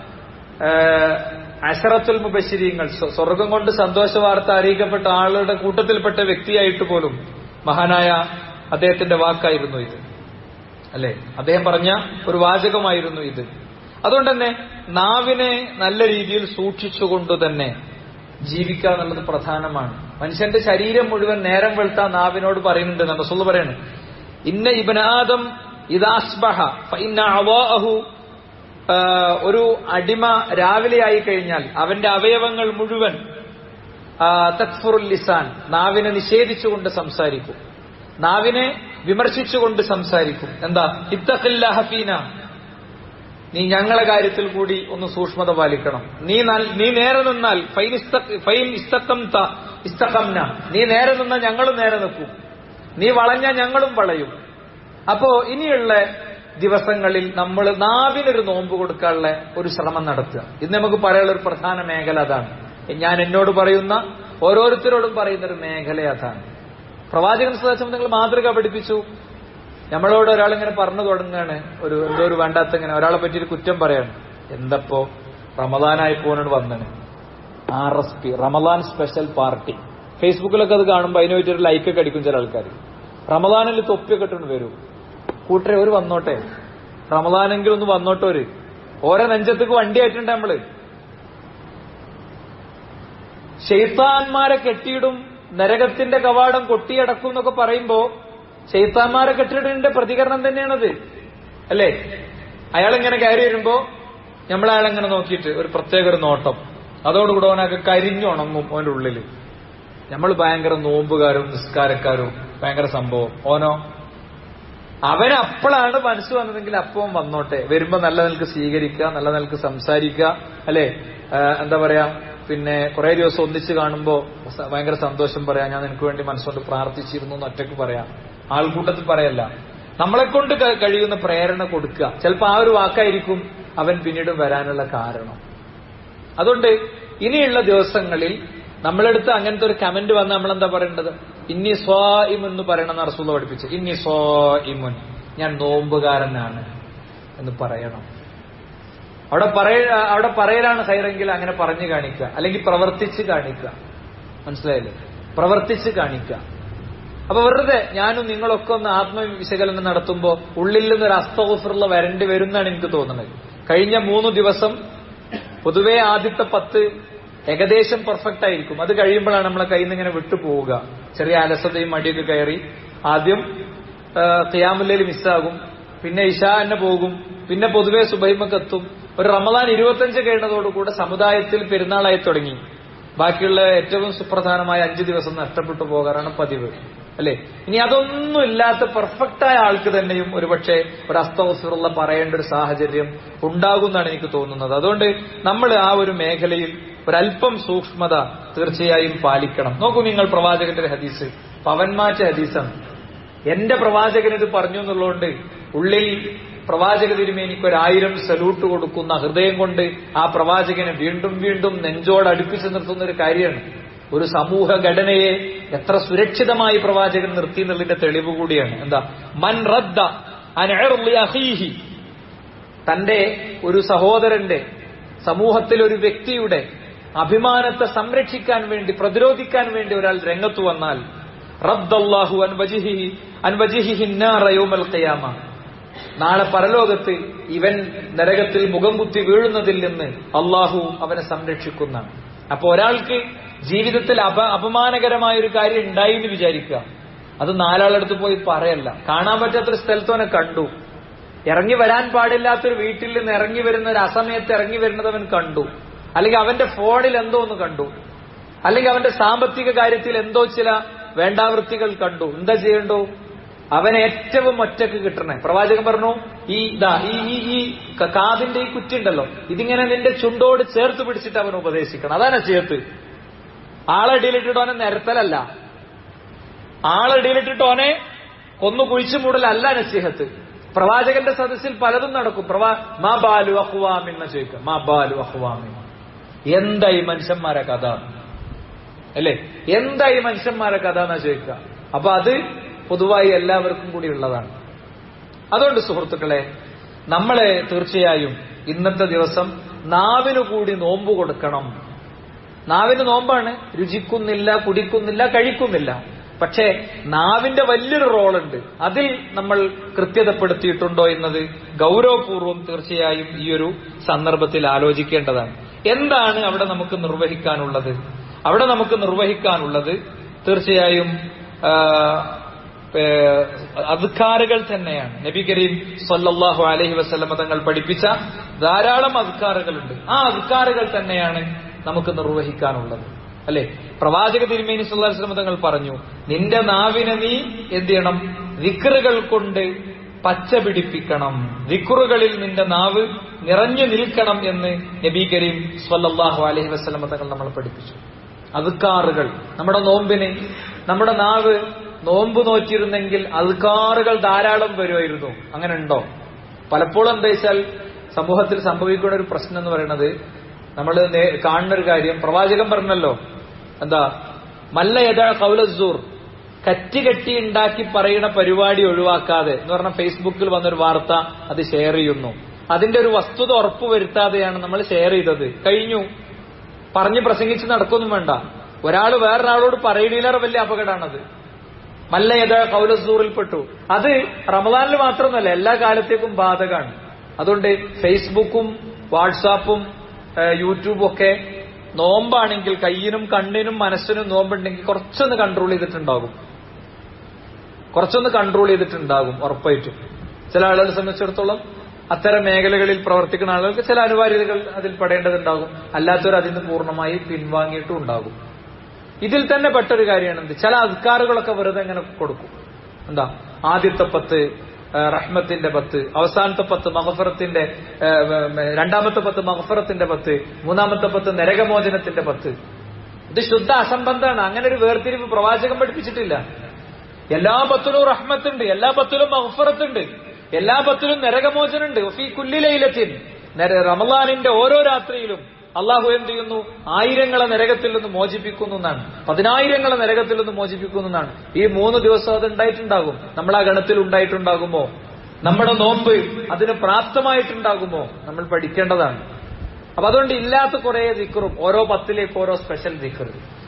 അഷറത്തുൽ മുബശിരിയങ്ങൾ സ്വർഗം കൊണ്ട് സന്തോഷ വാർത്ത അറിയിക്കപ്പെട്ട ആളുടെ കൂട്ടത്തിൽപ്പെട്ട വ്യക്തിയായിട്ട് പോലും മഹാനായ അദ്ദേഹത്തിന്റെ വാക്കായിരുന്നു ഇത് അല്ലെ അദ്ദേഹം പറഞ്ഞ ഒരു വാചകമായിരുന്നു ഇത് അതുകൊണ്ട് തന്നെ നാവിനെ നല്ല രീതിയിൽ സൂക്ഷിച്ചുകൊണ്ട് തന്നെ ജീവിക്കുക എന്നുള്ളത് പ്രധാനമാണ് മനുഷ്യന്റെ ശരീരം മുഴുവൻ നേരം വെളുത്ത നാവിനോട് പറയുന്നുണ്ട് നബസുള്ള പറയാണ് ഇന്ന ഇബനാദം ഇതാസ്ബഹ ഒരു അടിമ രാവിലെ ആയി കഴിഞ്ഞാൽ അവന്റെ അവയവങ്ങൾ മുഴുവൻ തക്ഫുറുൽ ലിസാൻ നാവിനെ നിഷേധിച്ചുകൊണ്ട് സംസാരിക്കും നാവിനെ വിമർശിച്ചുകൊണ്ട് സംസാരിക്കും എന്താ ഇത്തഖില്ലഹഫീന നീ ഞങ്ങളെ കാര്യത്തിൽ കൂടി ഒന്ന് സൂക്ഷ്മത പാലിക്കണം നീ നീ നേരെ നിന്നാൽ ഫൈൻ ഇസ്തഖംന നീ നേരെ നിന്നാൽ ഞങ്ങളും നേരെ നിൽക്കും നീ വളഞ്ഞ ഞങ്ങളും വളയും അപ്പോ ഇനിയുള്ള ദിവസങ്ങളിൽ നമ്മൾ നാവിനൊരു നോമ്പ് കൊടുക്കാനുള്ള ഒരു ശ്രമം നടത്തുക ഇത് നമുക്ക് പറയാനുള്ള ഒരു പ്രധാന മേഖല അതാണ് ഞാൻ എന്നോട് പറയുന്ന ഓരോരുത്തരോടും പറയുന്ന ഒരു മേഖല അതാണ് പ്രവാചകൻ സുധാച്ചം നിങ്ങൾ മാതൃക പഠിപ്പിച്ചു നമ്മളോട് ഒരാളിങ്ങനെ പറഞ്ഞു തുടങ്ങുകയാണ് ഒരു എന്തോ ഒരു വേണ്ടാത്ത ഇങ്ങനെ ഒരാളെ പറ്റി ഒരു കുറ്റം പറയാണ് എന്തപ്പോ റമദാനായി പോനോട് വന്നാണ് R S P Ramadan special party ഫേസ്ബുക്കിലൊക്കെ അത് കാണുമ്പോൾ അതിന് പറ്റിയൊരു ലൈക്കൊക്കെ അടിക്കും ചില ആൾക്കാർ റമദാനിൽ തൊപ്പിയൊക്കെ ഇട്ടുകൊണ്ട് വരൂ കൂട്ടരെ ഒരു വന്നോട്ടെ റമദാനെങ്കിലും ഒന്ന് വന്നോട്ടെ ഒരു ഓരോ നെഞ്ചത്തേക്ക് വണ്ടി ആയിട്ടുണ്ട് നമ്മള് ഷെയ്ത്താന്മാരെ കെട്ടിയിടും നരകത്തിന്റെ കവാടം കൊട്ടിയടക്കും എന്നൊക്കെ പറയുമ്പോ ഷെയ്ത്താന്മാരെ കെട്ടിയിടേണ്ട പ്രതികരണം തന്നെയാണത് അല്ലേ അയാളിങ്ങനെ കയറി വരുമ്പോ നമ്മൾ അയാളെങ്ങനെ നോക്കിയിട്ട് ഒരു പ്രത്യേക ഒരു നോട്ടം അതോടുകൂടെ ഓനൊക്കെ കരിഞ്ഞുണങ്ങും ഓന്റെ ഉള്ളില് നമ്മൾ ഭയങ്കര നോമ്പുകാരും നിസ്കാരക്കാരും ഭയങ്കര സംഭവം ഓനോ അവന് അപ്പോഴാണ് മനസ്സ് വന്നതെങ്കിൽ അപ്പം വന്നോട്ടെ വരുമ്പോ നല്ല നിലക്ക് സ്വീകരിക്കുക നല്ല നിലക്ക് സംസാരിക്കുക അല്ലെ എന്താ പറയാ പിന്നെ കുറെ ദിവസം ഒന്നിച്ച് കാണുമ്പോ ഭയങ്കര സന്തോഷം പറയാം ഞാൻ നിനക്ക് വേണ്ടി മനസ്സുകൊണ്ട് പ്രാർത്ഥിച്ചിരുന്നു എന്ന് ഒറ്റയ്ക്ക് പറയാം ആൾക്കൂട്ടത്തിൽ പറയല്ല നമ്മളെ കൊണ്ട് കഴിയുന്ന പ്രേരണ കൊടുക്കുക ചിലപ്പോൾ ആ ഒരു വാക്കായിരിക്കും അവൻ പിന്നീട് വരാനുള്ള കാരണം അതുകൊണ്ട് ഇനിയുള്ള ദിവസങ്ങളിൽ നമ്മളെടുത്ത് അങ്ങനത്തെ ഒരു കമന്റ് വന്ന് നമ്മൾ എന്താ പറയേണ്ടത് ഇന്നി സ്വാഇം എന്ന് പറയണം എന്ന് റസൂല പഠിപ്പിച്ചു ഇന്നി സ്വാഇമുൻ ഞാൻ നോമ്പുകാരനാണ് എന്ന് പറയണം അവിടെ പറയ അവിടെ പറയലാണ് ഹൈറെങ്കിൽ അങ്ങനെ പറഞ്ഞു കാണിക്കുക അല്ലെങ്കിൽ പ്രവർത്തിച്ച് കാണിക്കുക മനസ്സിലായില്ലേ പ്രവർത്തിച്ച് കാണിക്കുക അപ്പൊ വെറുതെ ഞാനും നിങ്ങളൊക്കെ ഒന്ന് ആത്മവിശകലനം നടത്തുമ്പോൾ ഉള്ളിൽ നിന്നൊരു അസ്തോഫറുള്ള വരേണ്ടി വരുന്നാണ് എനിക്ക് തോന്നുന്നത് കഴിഞ്ഞ മൂന്ന് ദിവസം പൊതുവേ ആദ്യത്തെ പത്ത് ഏകദേശം പെർഫെക്റ്റ് ആയിരിക്കും അത് കഴിയുമ്പോഴാണ് നമ്മളെ കയ്യിൽ നിന്ന് ഇങ്ങനെ വിട്ടുപോവുക ചെറിയ അലസതയും മടിയൊക്കെ കയറി ആദ്യം ഖിയാമുല്ലയിൽ മിസ്സാകും പിന്നെ ഇഷാ തന്നെ പോകും പിന്നെ പൊതുവെ സുബൈമക്ക് എത്തും ഒരു റമദാൻ ഇരുപത്തഞ്ച് കഴിഞ്ഞതോടുകൂടെ സമുദായത്തിൽ പെരുന്നാളായി തുടങ്ങി ബാക്കിയുള്ള ഏറ്റവും സുപ്രധാനമായ അഞ്ചു ദിവസം നഷ്ടപ്പെട്ടു പോകാറാണ് പതിവ് അല്ലെ ഇനി അതൊന്നും ഇല്ലാത്ത പെർഫെക്റ്റായ ആൾക്ക് തന്നെയും ഒരുപക്ഷെ ഒരു അസ്തവസുള്ള പറയേണ്ട ഒരു സാഹചര്യം ഉണ്ടാകുമെന്നാണ് എനിക്ക് തോന്നുന്നത് അതുകൊണ്ട് നമ്മൾ ആ ഒരു മേഖലയിൽ ഒരല്പം സൂക്ഷ്മത തീർച്ചയായും പാലിക്കണം നോക്കൂ നിങ്ങൾ പ്രവാചകന്റെ ഹദീസ് പവൻമാറ്റ ഹദീസാണ് എന്റെ പ്രവാചകൻ ഇത് പറഞ്ഞു എന്നുള്ളതുകൊണ്ട് ഉള്ളിൽ പ്രവാചക തിരുമേനിക്ക് ഒരായിരം സല്യൂട്ട് കൊടുക്കുന്ന ഹൃദയം കൊണ്ട് ആ പ്രവാചകനെ വീണ്ടും വീണ്ടും നെഞ്ചോട് അടുപ്പിച്ചു നിർത്തുന്ന ഒരു കാര്യമാണ് ഒരു സമൂഹ ഘടനയെ എത്ര സുരക്ഷിതമായി പ്രവാചകൻ നിർത്തി എന്നുള്ളതിന്റെ തെളിവ് കൂടിയാണ് എന്താ മൻ റദ്ദ അഹീഹി തന്റെ ഒരു സഹോദരന്റെ സമൂഹത്തിൽ ഒരു വ്യക്തിയുടെ അഭിമാനത്തെ സംരക്ഷിക്കാൻ വേണ്ടി പ്രതിരോധിക്കാൻ വേണ്ടി ഒരാൾ രംഗത്ത് വന്നാൽ റബ്ദല്ലാഹു അൻവജിഹി അൻവജിഹി യൗമൽ ഖിയാമ നാളെ പരലോകത്ത് ഇവൻ നരകത്തിൽ മുഖം കുത്തി വീഴുന്നതിൽ നിന്ന് അള്ളാഹു അവനെ സംരക്ഷിക്കുന്ന അപ്പൊ ഒരാൾക്ക് ജീവിതത്തിൽ അപ അപമാനകരമായ ഒരു കാര്യം ഉണ്ടായി എന്ന് വിചാരിക്കുക അത് നാലാളടുത്ത് പോയി പറയല്ല കാണാൻ പറ്റാത്തൊരു സ്ഥലത്തവനെ കണ്ടു ഇറങ്ങി വരാൻ പാടില്ലാത്തൊരു വീട്ടിൽ നിന്ന് ഇറങ്ങി വരുന്ന ഒരു അസമയത്ത് ഇറങ്ങി വരുന്നത് അവൻ കണ്ടു അല്ലെങ്കിൽ അവന്റെ ഫോണിൽ എന്തോ ഒന്ന് കണ്ടു അല്ലെങ്കിൽ അവന്റെ സാമ്പത്തിക കാര്യത്തിൽ എന്തോ ചില വേണ്ടാവൃത്തികൾ കണ്ടു എന്താ ചെയ്യണ്ടോ അവൻ ഏറ്റവും ഒറ്റക്ക് കിട്ടണേ പ്രവാചകൻ പറഞ്ഞു ഈ ഇതാ ഈ ഈ ഈ കാതിന്റെ ഈ കുറ്റിണ്ടല്ലോ ഇതിങ്ങനെ നിന്റെ ചുണ്ടോട് ചേർത്ത് പിടിച്ചിട്ട് അവൻ ഉപദേശിക്കണം അതാണ് ചേർത്ത് ആളെ ഇടയിലിട്ടിട്ട് അവനെ നിരത്തലല്ല ആളടിയിലിട്ടിട്ട് ഓനെ കൊന്നു കുഴിച്ചു മൂടലല്ല നസീഹത്ത് പ്രവാചകന്റെ സദസ്സിൽ പലതും നടക്കും പ്രവാ മാ ബാലു അഹ്വാമിൻ എന്ന് ചോദിക്കുക മാ ബാലു അഹ്വാമിൻ എന്താ ഈ മനുഷ്യന്മാരെ കഥ അല്ലേ എന്താ ഈ മനുഷ്യന്മാരെ കഥ എന്നാ ചോദിക്കുക അപ്പൊ അത് പൊതുവായി എല്ലാവർക്കും കൂടി ഉള്ളതാണ് അതുകൊണ്ട് സുഹൃത്തുക്കളെ നമ്മളെ തീർച്ചയായും ഇന്നത്തെ ദിവസം നാവിനു കൂടി നോമ്പ് കൊടുക്കണം നാവിന് നോമ്പാണ് രുചിക്കുന്നില്ല കുടിക്കുന്നില്ല കഴിക്കുന്നില്ല പക്ഷേ നാവിന്റെ വലിയൊരു റോളുണ്ട് അതിൽ നമ്മൾ കൃത്യതപ്പെടുത്തിയിട്ടുണ്ടോ എന്നത് ഗൗരവപൂർവ്വം തീർച്ചയായും ഈ ഒരു സന്ദർഭത്തിൽ ആലോചിക്കേണ്ടതാണ് എന്താണ് അവിടെ നമുക്ക് നിർവഹിക്കാനുള്ളത് അവിടെ നമുക്ക് നിർവഹിക്കാനുള്ളത് തീർച്ചയായും അദ്കാറുകൾ തന്നെയാണ് നബി കരീം സല്ലല്ലാഹു അലൈഹി വസല്ലമ തങ്ങൾ പഠിപ്പിച്ച ധാരാളം അദ്കാറുകളുണ്ട് ആ അദ്കാറുകൾ തന്നെയാണ് നമുക്ക് നിർവഹിക്കാനുള്ളത് അല്ലെ പ്രവാചക തിരുമേനി സല്ലല്ലാഹു അലൈഹി വസല്ലമ തങ്ങൾ പറഞ്ഞു നിന്റെ നാവിനെ നീ എന്ത് ചെയ്യണം വിക്റുകൾ കൊണ്ട് പച്ച പിടിപ്പിക്കണം വിക്റുകളിൽ നിന്റെ നാവ് നിറഞ്ഞു നിൽക്കണം എന്ന് നബി കരീം സല്ലല്ലാഹു അലൈഹി വസല്ലമ തങ്ങൾ നമ്മൾ പഠിപ്പിച്ചു അദ്കാറുകൾ നമ്മുടെ നോമ്പിന് നമ്മുടെ നാവ് നോമ്പ് നോറ്റിരുന്നെങ്കിൽ അൽക്കാറുകൾ ധാരാളം വരുമായിരുന്നു അങ്ങനെ ഉണ്ടോ പലപ്പോഴും എന്താ വെച്ചാൽ സമൂഹത്തിൽ സംഭവിക്കുന്ന ഒരു പ്രശ്നം എന്ന് പറയുന്നത് നമ്മൾ കാണുന്ന ഒരു കാര്യം പ്രവാചകൻ പറഞ്ഞല്ലോ എന്താ മല്ല യഥാ കൗലസൂർ കറ്റി കെട്ടി ഉണ്ടാക്കി പറയുന്ന പരിപാടി ഒഴിവാക്കാതെ എന്ന് പറഞ്ഞാൽ ഫേസ്ബുക്കിൽ വന്നൊരു വാർത്ത അത് ഷെയർ ചെയ്യുന്നു അതിന്റെ ഒരു വസ്തുത ഉറപ്പുവരുത്താതെയാണ് നമ്മൾ ഷെയർ ചെയ്തത് കഴിഞ്ഞു പറഞ്ഞ് പ്രസംഗിച്ച് നടക്കൊന്നും വേണ്ട ഒരാൾ വേറൊരാളോട് പറയുന്നതിലേറെ വലിയ അപകടമാണത് മല്ലയത കൗലസൂറിൽപ്പെട്ടു അത് റമദാനിൽ മാത്രമല്ല എല്ലാ കാലത്തേക്കും ബാധകമാണ് അതുകൊണ്ട് ഫേസ്ബുക്കും വാട്സാപ്പും യൂട്യൂബും ഒക്കെ നോമ്പാണെങ്കിൽ കയ്യിനും കണ്ണിനും മനസ്സിനും നോമ്പുണ്ടെങ്കിൽ കുറച്ചൊന്ന് കൺട്രോൾ ചെയ്തിട്ടുണ്ടാകും കുറച്ചൊന്ന് കൺട്രോൾ ചെയ്തിട്ടുണ്ടാകും ഉറപ്പായിട്ടും ചില ആളുകളെ സംബന്ധിച്ചിടത്തോളം അത്തരം മേഖലകളിൽ പ്രവർത്തിക്കുന്ന ആളുകൾക്ക് ചില അനിവാര്യതകൾ അതിൽ പെടേണ്ടതുണ്ടാകും അല്ലാത്തവർ അതിൽ നിന്ന് പൂർണ്ണമായി പിൻവാങ്ങിയിട്ടും ഉണ്ടാകും ഇതിൽ തന്നെ പെട്ടൊരു കാര്യമാണ് എന്ത് ചില അധികാറുകളൊക്കെ വെറുതെ ഇങ്ങനെ കൊടുക്കും എന്താ ആദ്യത്തെ പത്ത് റഹ്മത്തിന്റെ പത്ത് അവസാനത്തെ പത്ത് മഹഫറത്തിന്റെ രണ്ടാമത്തെ പത്ത് മഹഫറത്തിന്റെ പത്ത് മൂന്നാമത്തെ പത്ത് നരകമോചനത്തിന്റെ പത്ത് ഇത് ശുദ്ധ അസംബന്ധമാണ് അങ്ങനെ ഒരു വേർതിരിവ് പ്രവാചകം പഠിപ്പിച്ചിട്ടില്ല എല്ലാ പത്തിലും റഹ്മത്തുണ്ട് എല്ലാ പത്തിലും മഹഫറത്തുണ്ട് എല്ലാ പത്തിലും നരകമോചനുണ്ട് ഫീ കുല്ലിലയിലെത്തിൻ റമലാനിന്റെ ഓരോ രാത്രിയിലും അള്ളാഹു എന്ത് ചെയ്യുന്നു ആയിരങ്ങളെ നരകത്തിൽ നിന്ന് മോചിപ്പിക്കുന്നു എന്നാണ് പതിനായിരങ്ങളെ നരകത്തിൽ നിന്ന് മോചിപ്പിക്കുന്നു എന്നാണ് ഈ മൂന്ന് ദിവസം അത് ഉണ്ടായിട്ടുണ്ടാകും നമ്മൾ ആ ഗണത്തിൽ ഉണ്ടായിട്ടുണ്ടാകുമോ നമ്മുടെ നോമ്പ് അതിന് പ്രാപ്തമായിട്ടുണ്ടാകുമോ നമ്മൾ പഠിക്കേണ്ടതാണ് അപ്പൊ അതുകൊണ്ട് ഇല്ലാത്ത കുറെ ദിക്കറും ഓരോ പത്തിലേക്ക് ഓരോ സ്പെഷ്യൽ ദിക്കർ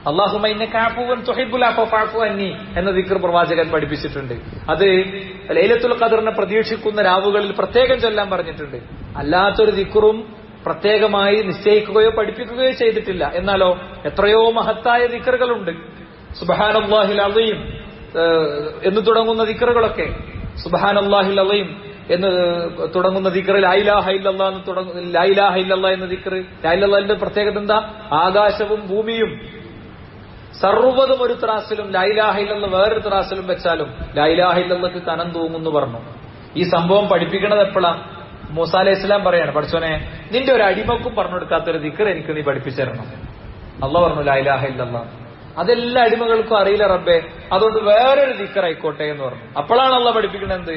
അന്നി എന്ന ദിക്കർ പ്രവാചകൻ പഠിപ്പിച്ചിട്ടുണ്ട് അത് ലൈലത്തുൽ ഖദറിനെ പ്രതീക്ഷിക്കുന്ന രാവുകളിൽ പ്രത്യേകം ചൊല്ലാൻ പറഞ്ഞിട്ടുണ്ട് അല്ലാത്തൊരു ദിക്കറും പ്രത്യേകമായി നിശ്ചയിക്കുകയോ പഠിപ്പിക്കുകയോ ചെയ്തിട്ടില്ല എന്നാലോ എത്രയോ മഹത്തായ ദിക്കറുകളുണ്ട് സുബഹാനല്ലാഹിൽ അലയും എന്ന് തുടങ്ങുന്ന ദിക്കറുകളൊക്കെ സുബഹാനല്ലാഹിൽ അലയും എന്ന് തുടങ്ങുന്ന ദിക്കറ് ലായിലാഹ ഇല്ലല്ലാ എന്ന് തുടങ്ങുന്ന ലായിലാഹ ഇല്ലല്ലാ എന്ന ദിക്കറ് ലായിലല്ലാന്റെ പ്രത്യേകത എന്താ ആകാശവും ഭൂമിയും സർവ്വതും ഒരു ത്രാസിലും ലൈലാഹ ഇല്ലെന്ന് വേറൊരു ത്രാസിലും വെച്ചാലും ലൈലാഹ ഇല്ലെന്നൊക്കെ കനം തൂങ്ങുന്നു പറഞ്ഞു ഈ സംഭവം പഠിപ്പിക്കണത് എപ്പോഴാ മൂസ അലൈഹി ഇസ്ലാം പറയാണ് പഠിച്ചോനെ നിന്റെ ഒരു അടിമക്കും പറഞ്ഞു കൊടുക്കാത്തൊരു ദിക്കർ എനിക്ക് നീ പഠിപ്പിച്ചു തരണം അള്ള പറഞ്ഞു ലൈലാഹ ഇല്ലല്ലാ അതെല്ലാ അടിമകൾക്കും അറിയില്ല റബ്ബെ അതുകൊണ്ട് വേറൊരു ദിക്കർ ആയിക്കോട്ടെ എന്ന് പറഞ്ഞു അപ്പോഴാണ് അള്ള പഠിപ്പിക്കണത്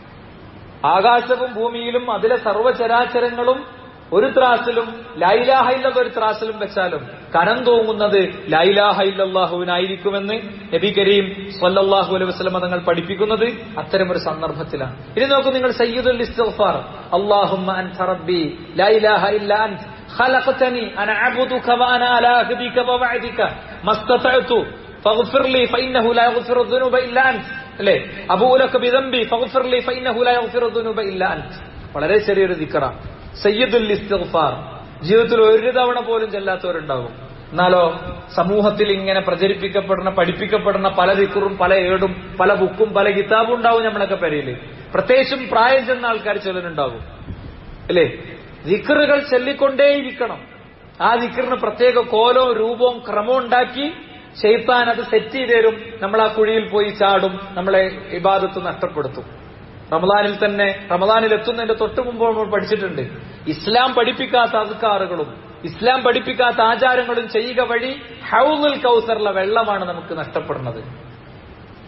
ആകാശവും ഭൂമിയിലും അതിലെ സർവ്വചരാചരങ്ങളും ഒരു ത്രാസിലും ലൈലാഹ ഇല്ലെന്ന ഒരു ത്രാസിലും വെച്ചാലും കനം തോന്നുന്നത് ലൈലാഹ ഇല്ലാഹുവിനായിരിക്കുമെന്ന് നബി കരീം സ്വല്ലല്ലാഹു അലൈഹി വസല്ലം തങ്ങൾ പഠിപ്പിക്കുന്നത് അത്തരം ഒരു സന്ദർഭത്തിലാണ് ഇനി നോക്കൂ നിങ്ങൾ സയ്യിദുൽ ഇസ്തിഗ്ഫാർ അല്ലാഹുമ്മ അൻത റബ്ബി ലാ ഇലാഹ ഇല്ല അൻത خلقتني انا اعبدك وانا على عهدك ووعدك ما استطعت فاغفر لي فانه لا يغفر الذنوب الا انت അല്ലേ അബൂലക ബിദംബി ഫഗ്ഫിർ ലി ഫഇന്നഹു ലാ യഗ്ഫിറു ദുനൂബ ഇല്ല അൻത വളരെ ചെറിയൊരു ദിക്റ സയ്യിദുൽ ഇസ്തിഗ്ഫാർ ജീവിതത്തിൽ ഒരു തവണ പോലും ചെല്ലാത്തവരുണ്ടാകും എന്നാലോ സമൂഹത്തിൽ ഇങ്ങനെ പ്രചരിപ്പിക്കപ്പെടുന്ന പഠിപ്പിക്കപ്പെടുന്ന പല ദിക്കറും പല ഏടും പല ബുക്കും പല കിതാബും ഉണ്ടാവും നമ്മളൊക്കെ പെരയില് പ്രത്യേകിച്ചും പ്രായം ചെന്ന ആൾക്കാർ ചെല്ലുന്നുണ്ടാകും അല്ലേ ദിക്കറുകൾ ചൊല്ലിക്കൊണ്ടേയിരിക്കണം ആ ദിക്കറിന് പ്രത്യേക കോലവും രൂപവും ക്രമവും ഉണ്ടാക്കി ഷെയ്ത്താൻ അത് സെറ്റ് ചെയ്ത് തരും നമ്മൾ ആ കുഴിയിൽ പോയി ചാടും നമ്മളെ ഇബാദത്ത് നഷ്ടപ്പെടുത്തും റമദാനിൽ തന്നെ റമദാനിൽ എത്തുന്നതിന്റെ തൊട്ട് മുമ്പ് നമ്മൾ പഠിച്ചിട്ടുണ്ട് ഇസ്ലാം പഠിപ്പിക്കാത്ത അധികാറുകളും ഇസ്ലാം പഠിപ്പിക്കാത്ത ആചാരങ്ങളും ചെയ്യുക വഴി ഹൗലുൽ കൗസറിലെ വെള്ളമാണ് നമുക്ക് നഷ്ടപ്പെടുന്നത്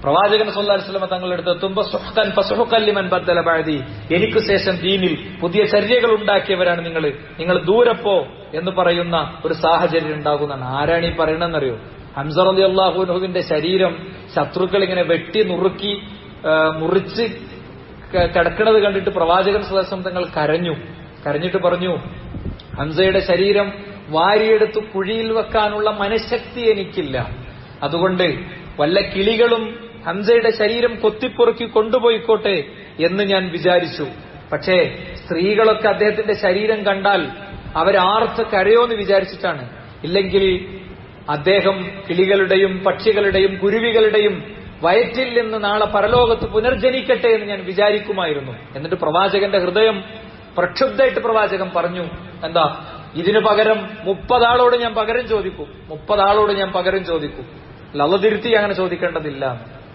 പ്രവാചകൻ സല്ലല്ലാഹു അലൈഹി വസല്ലം തങ്ങളുടെ അടുത്ത് എത്തുമ്പോൾ സുഹ്കൻ ഫസുഹ്കൻ ലിമൻ ബദ്ദല ബഅദി എനിക്ക് ശേഷം ദീനിൽ പുതിയ ചര്യകൾ ഉണ്ടാക്കിയവരാണ് നിങ്ങൾ നിങ്ങൾ ദൂരപ്പോ എന്ന് പറയുന്ന ഒരു സാഹചര്യം ഉണ്ടാകുന്നതാണ് ആരാണ് ഈ പറയണമെന്നറിയോ ഹംസ റളിയല്ലാഹു അൻഹുവിന്റെ ശരീരം ശത്രുക്കൾ ഇങ്ങനെ വെട്ടി നുറുക്കി ആ, മുറിച്ച് ക- കിടക്കുന്നത് കണ്ടിട്ട് പ്രവാചകൻ സ്വദേശം തങ്ങൾ കരഞ്ഞു കരഞ്ഞിട്ട് പറഞ്ഞു ഹംസയുടെ ശരീരം വാരിയെടുത്ത് കുഴിയിൽ വെക്കാനുള്ള മനഃശക്തി എനിക്കില്ല അതുകൊണ്ട് വല്ല കിളികളും ഹംസയുടെ ശരീരം കൊത്തിപ്പൊറുക്കി കൊണ്ടുപോയിക്കോട്ടെ എന്ന് ഞാൻ വിചാരിച്ചു പക്ഷേ സ്ത്രീകളൊക്കെ അദ്ദേഹത്തിന്റെ ശരീരം കണ്ടാൽ അവരാർത്ത് കരയോന്ന് വിചാരിച്ചിട്ടാണ് ഇല്ലെങ്കിൽ അദ്ദേഹം കിളികളുടെയും പക്ഷികളുടെയും കുരുവികളുടെയും വയറ്റിൽ നിന്ന് നാളെ പരലോകത്ത് പുനർജനിക്കട്ടെ എന്ന് ഞാൻ വിചാരിക്കുമായിരുന്നു എന്നിട്ട് പ്രവാചകന്റെ ഹൃദയം പ്രക്ഷുബ്ധമായിട്ട് പ്രവാചകൻ പറഞ്ഞു എന്താ ഇതിനു പകരം മുപ്പതാളോട് ഞാൻ പകരം ചോദിക്കും മുപ്പതാളോട് ഞാൻ പകരം ചോദിക്കും ലള്ള തിരുത്തി അങ്ങനെ ചോദിക്കേണ്ടതില്ല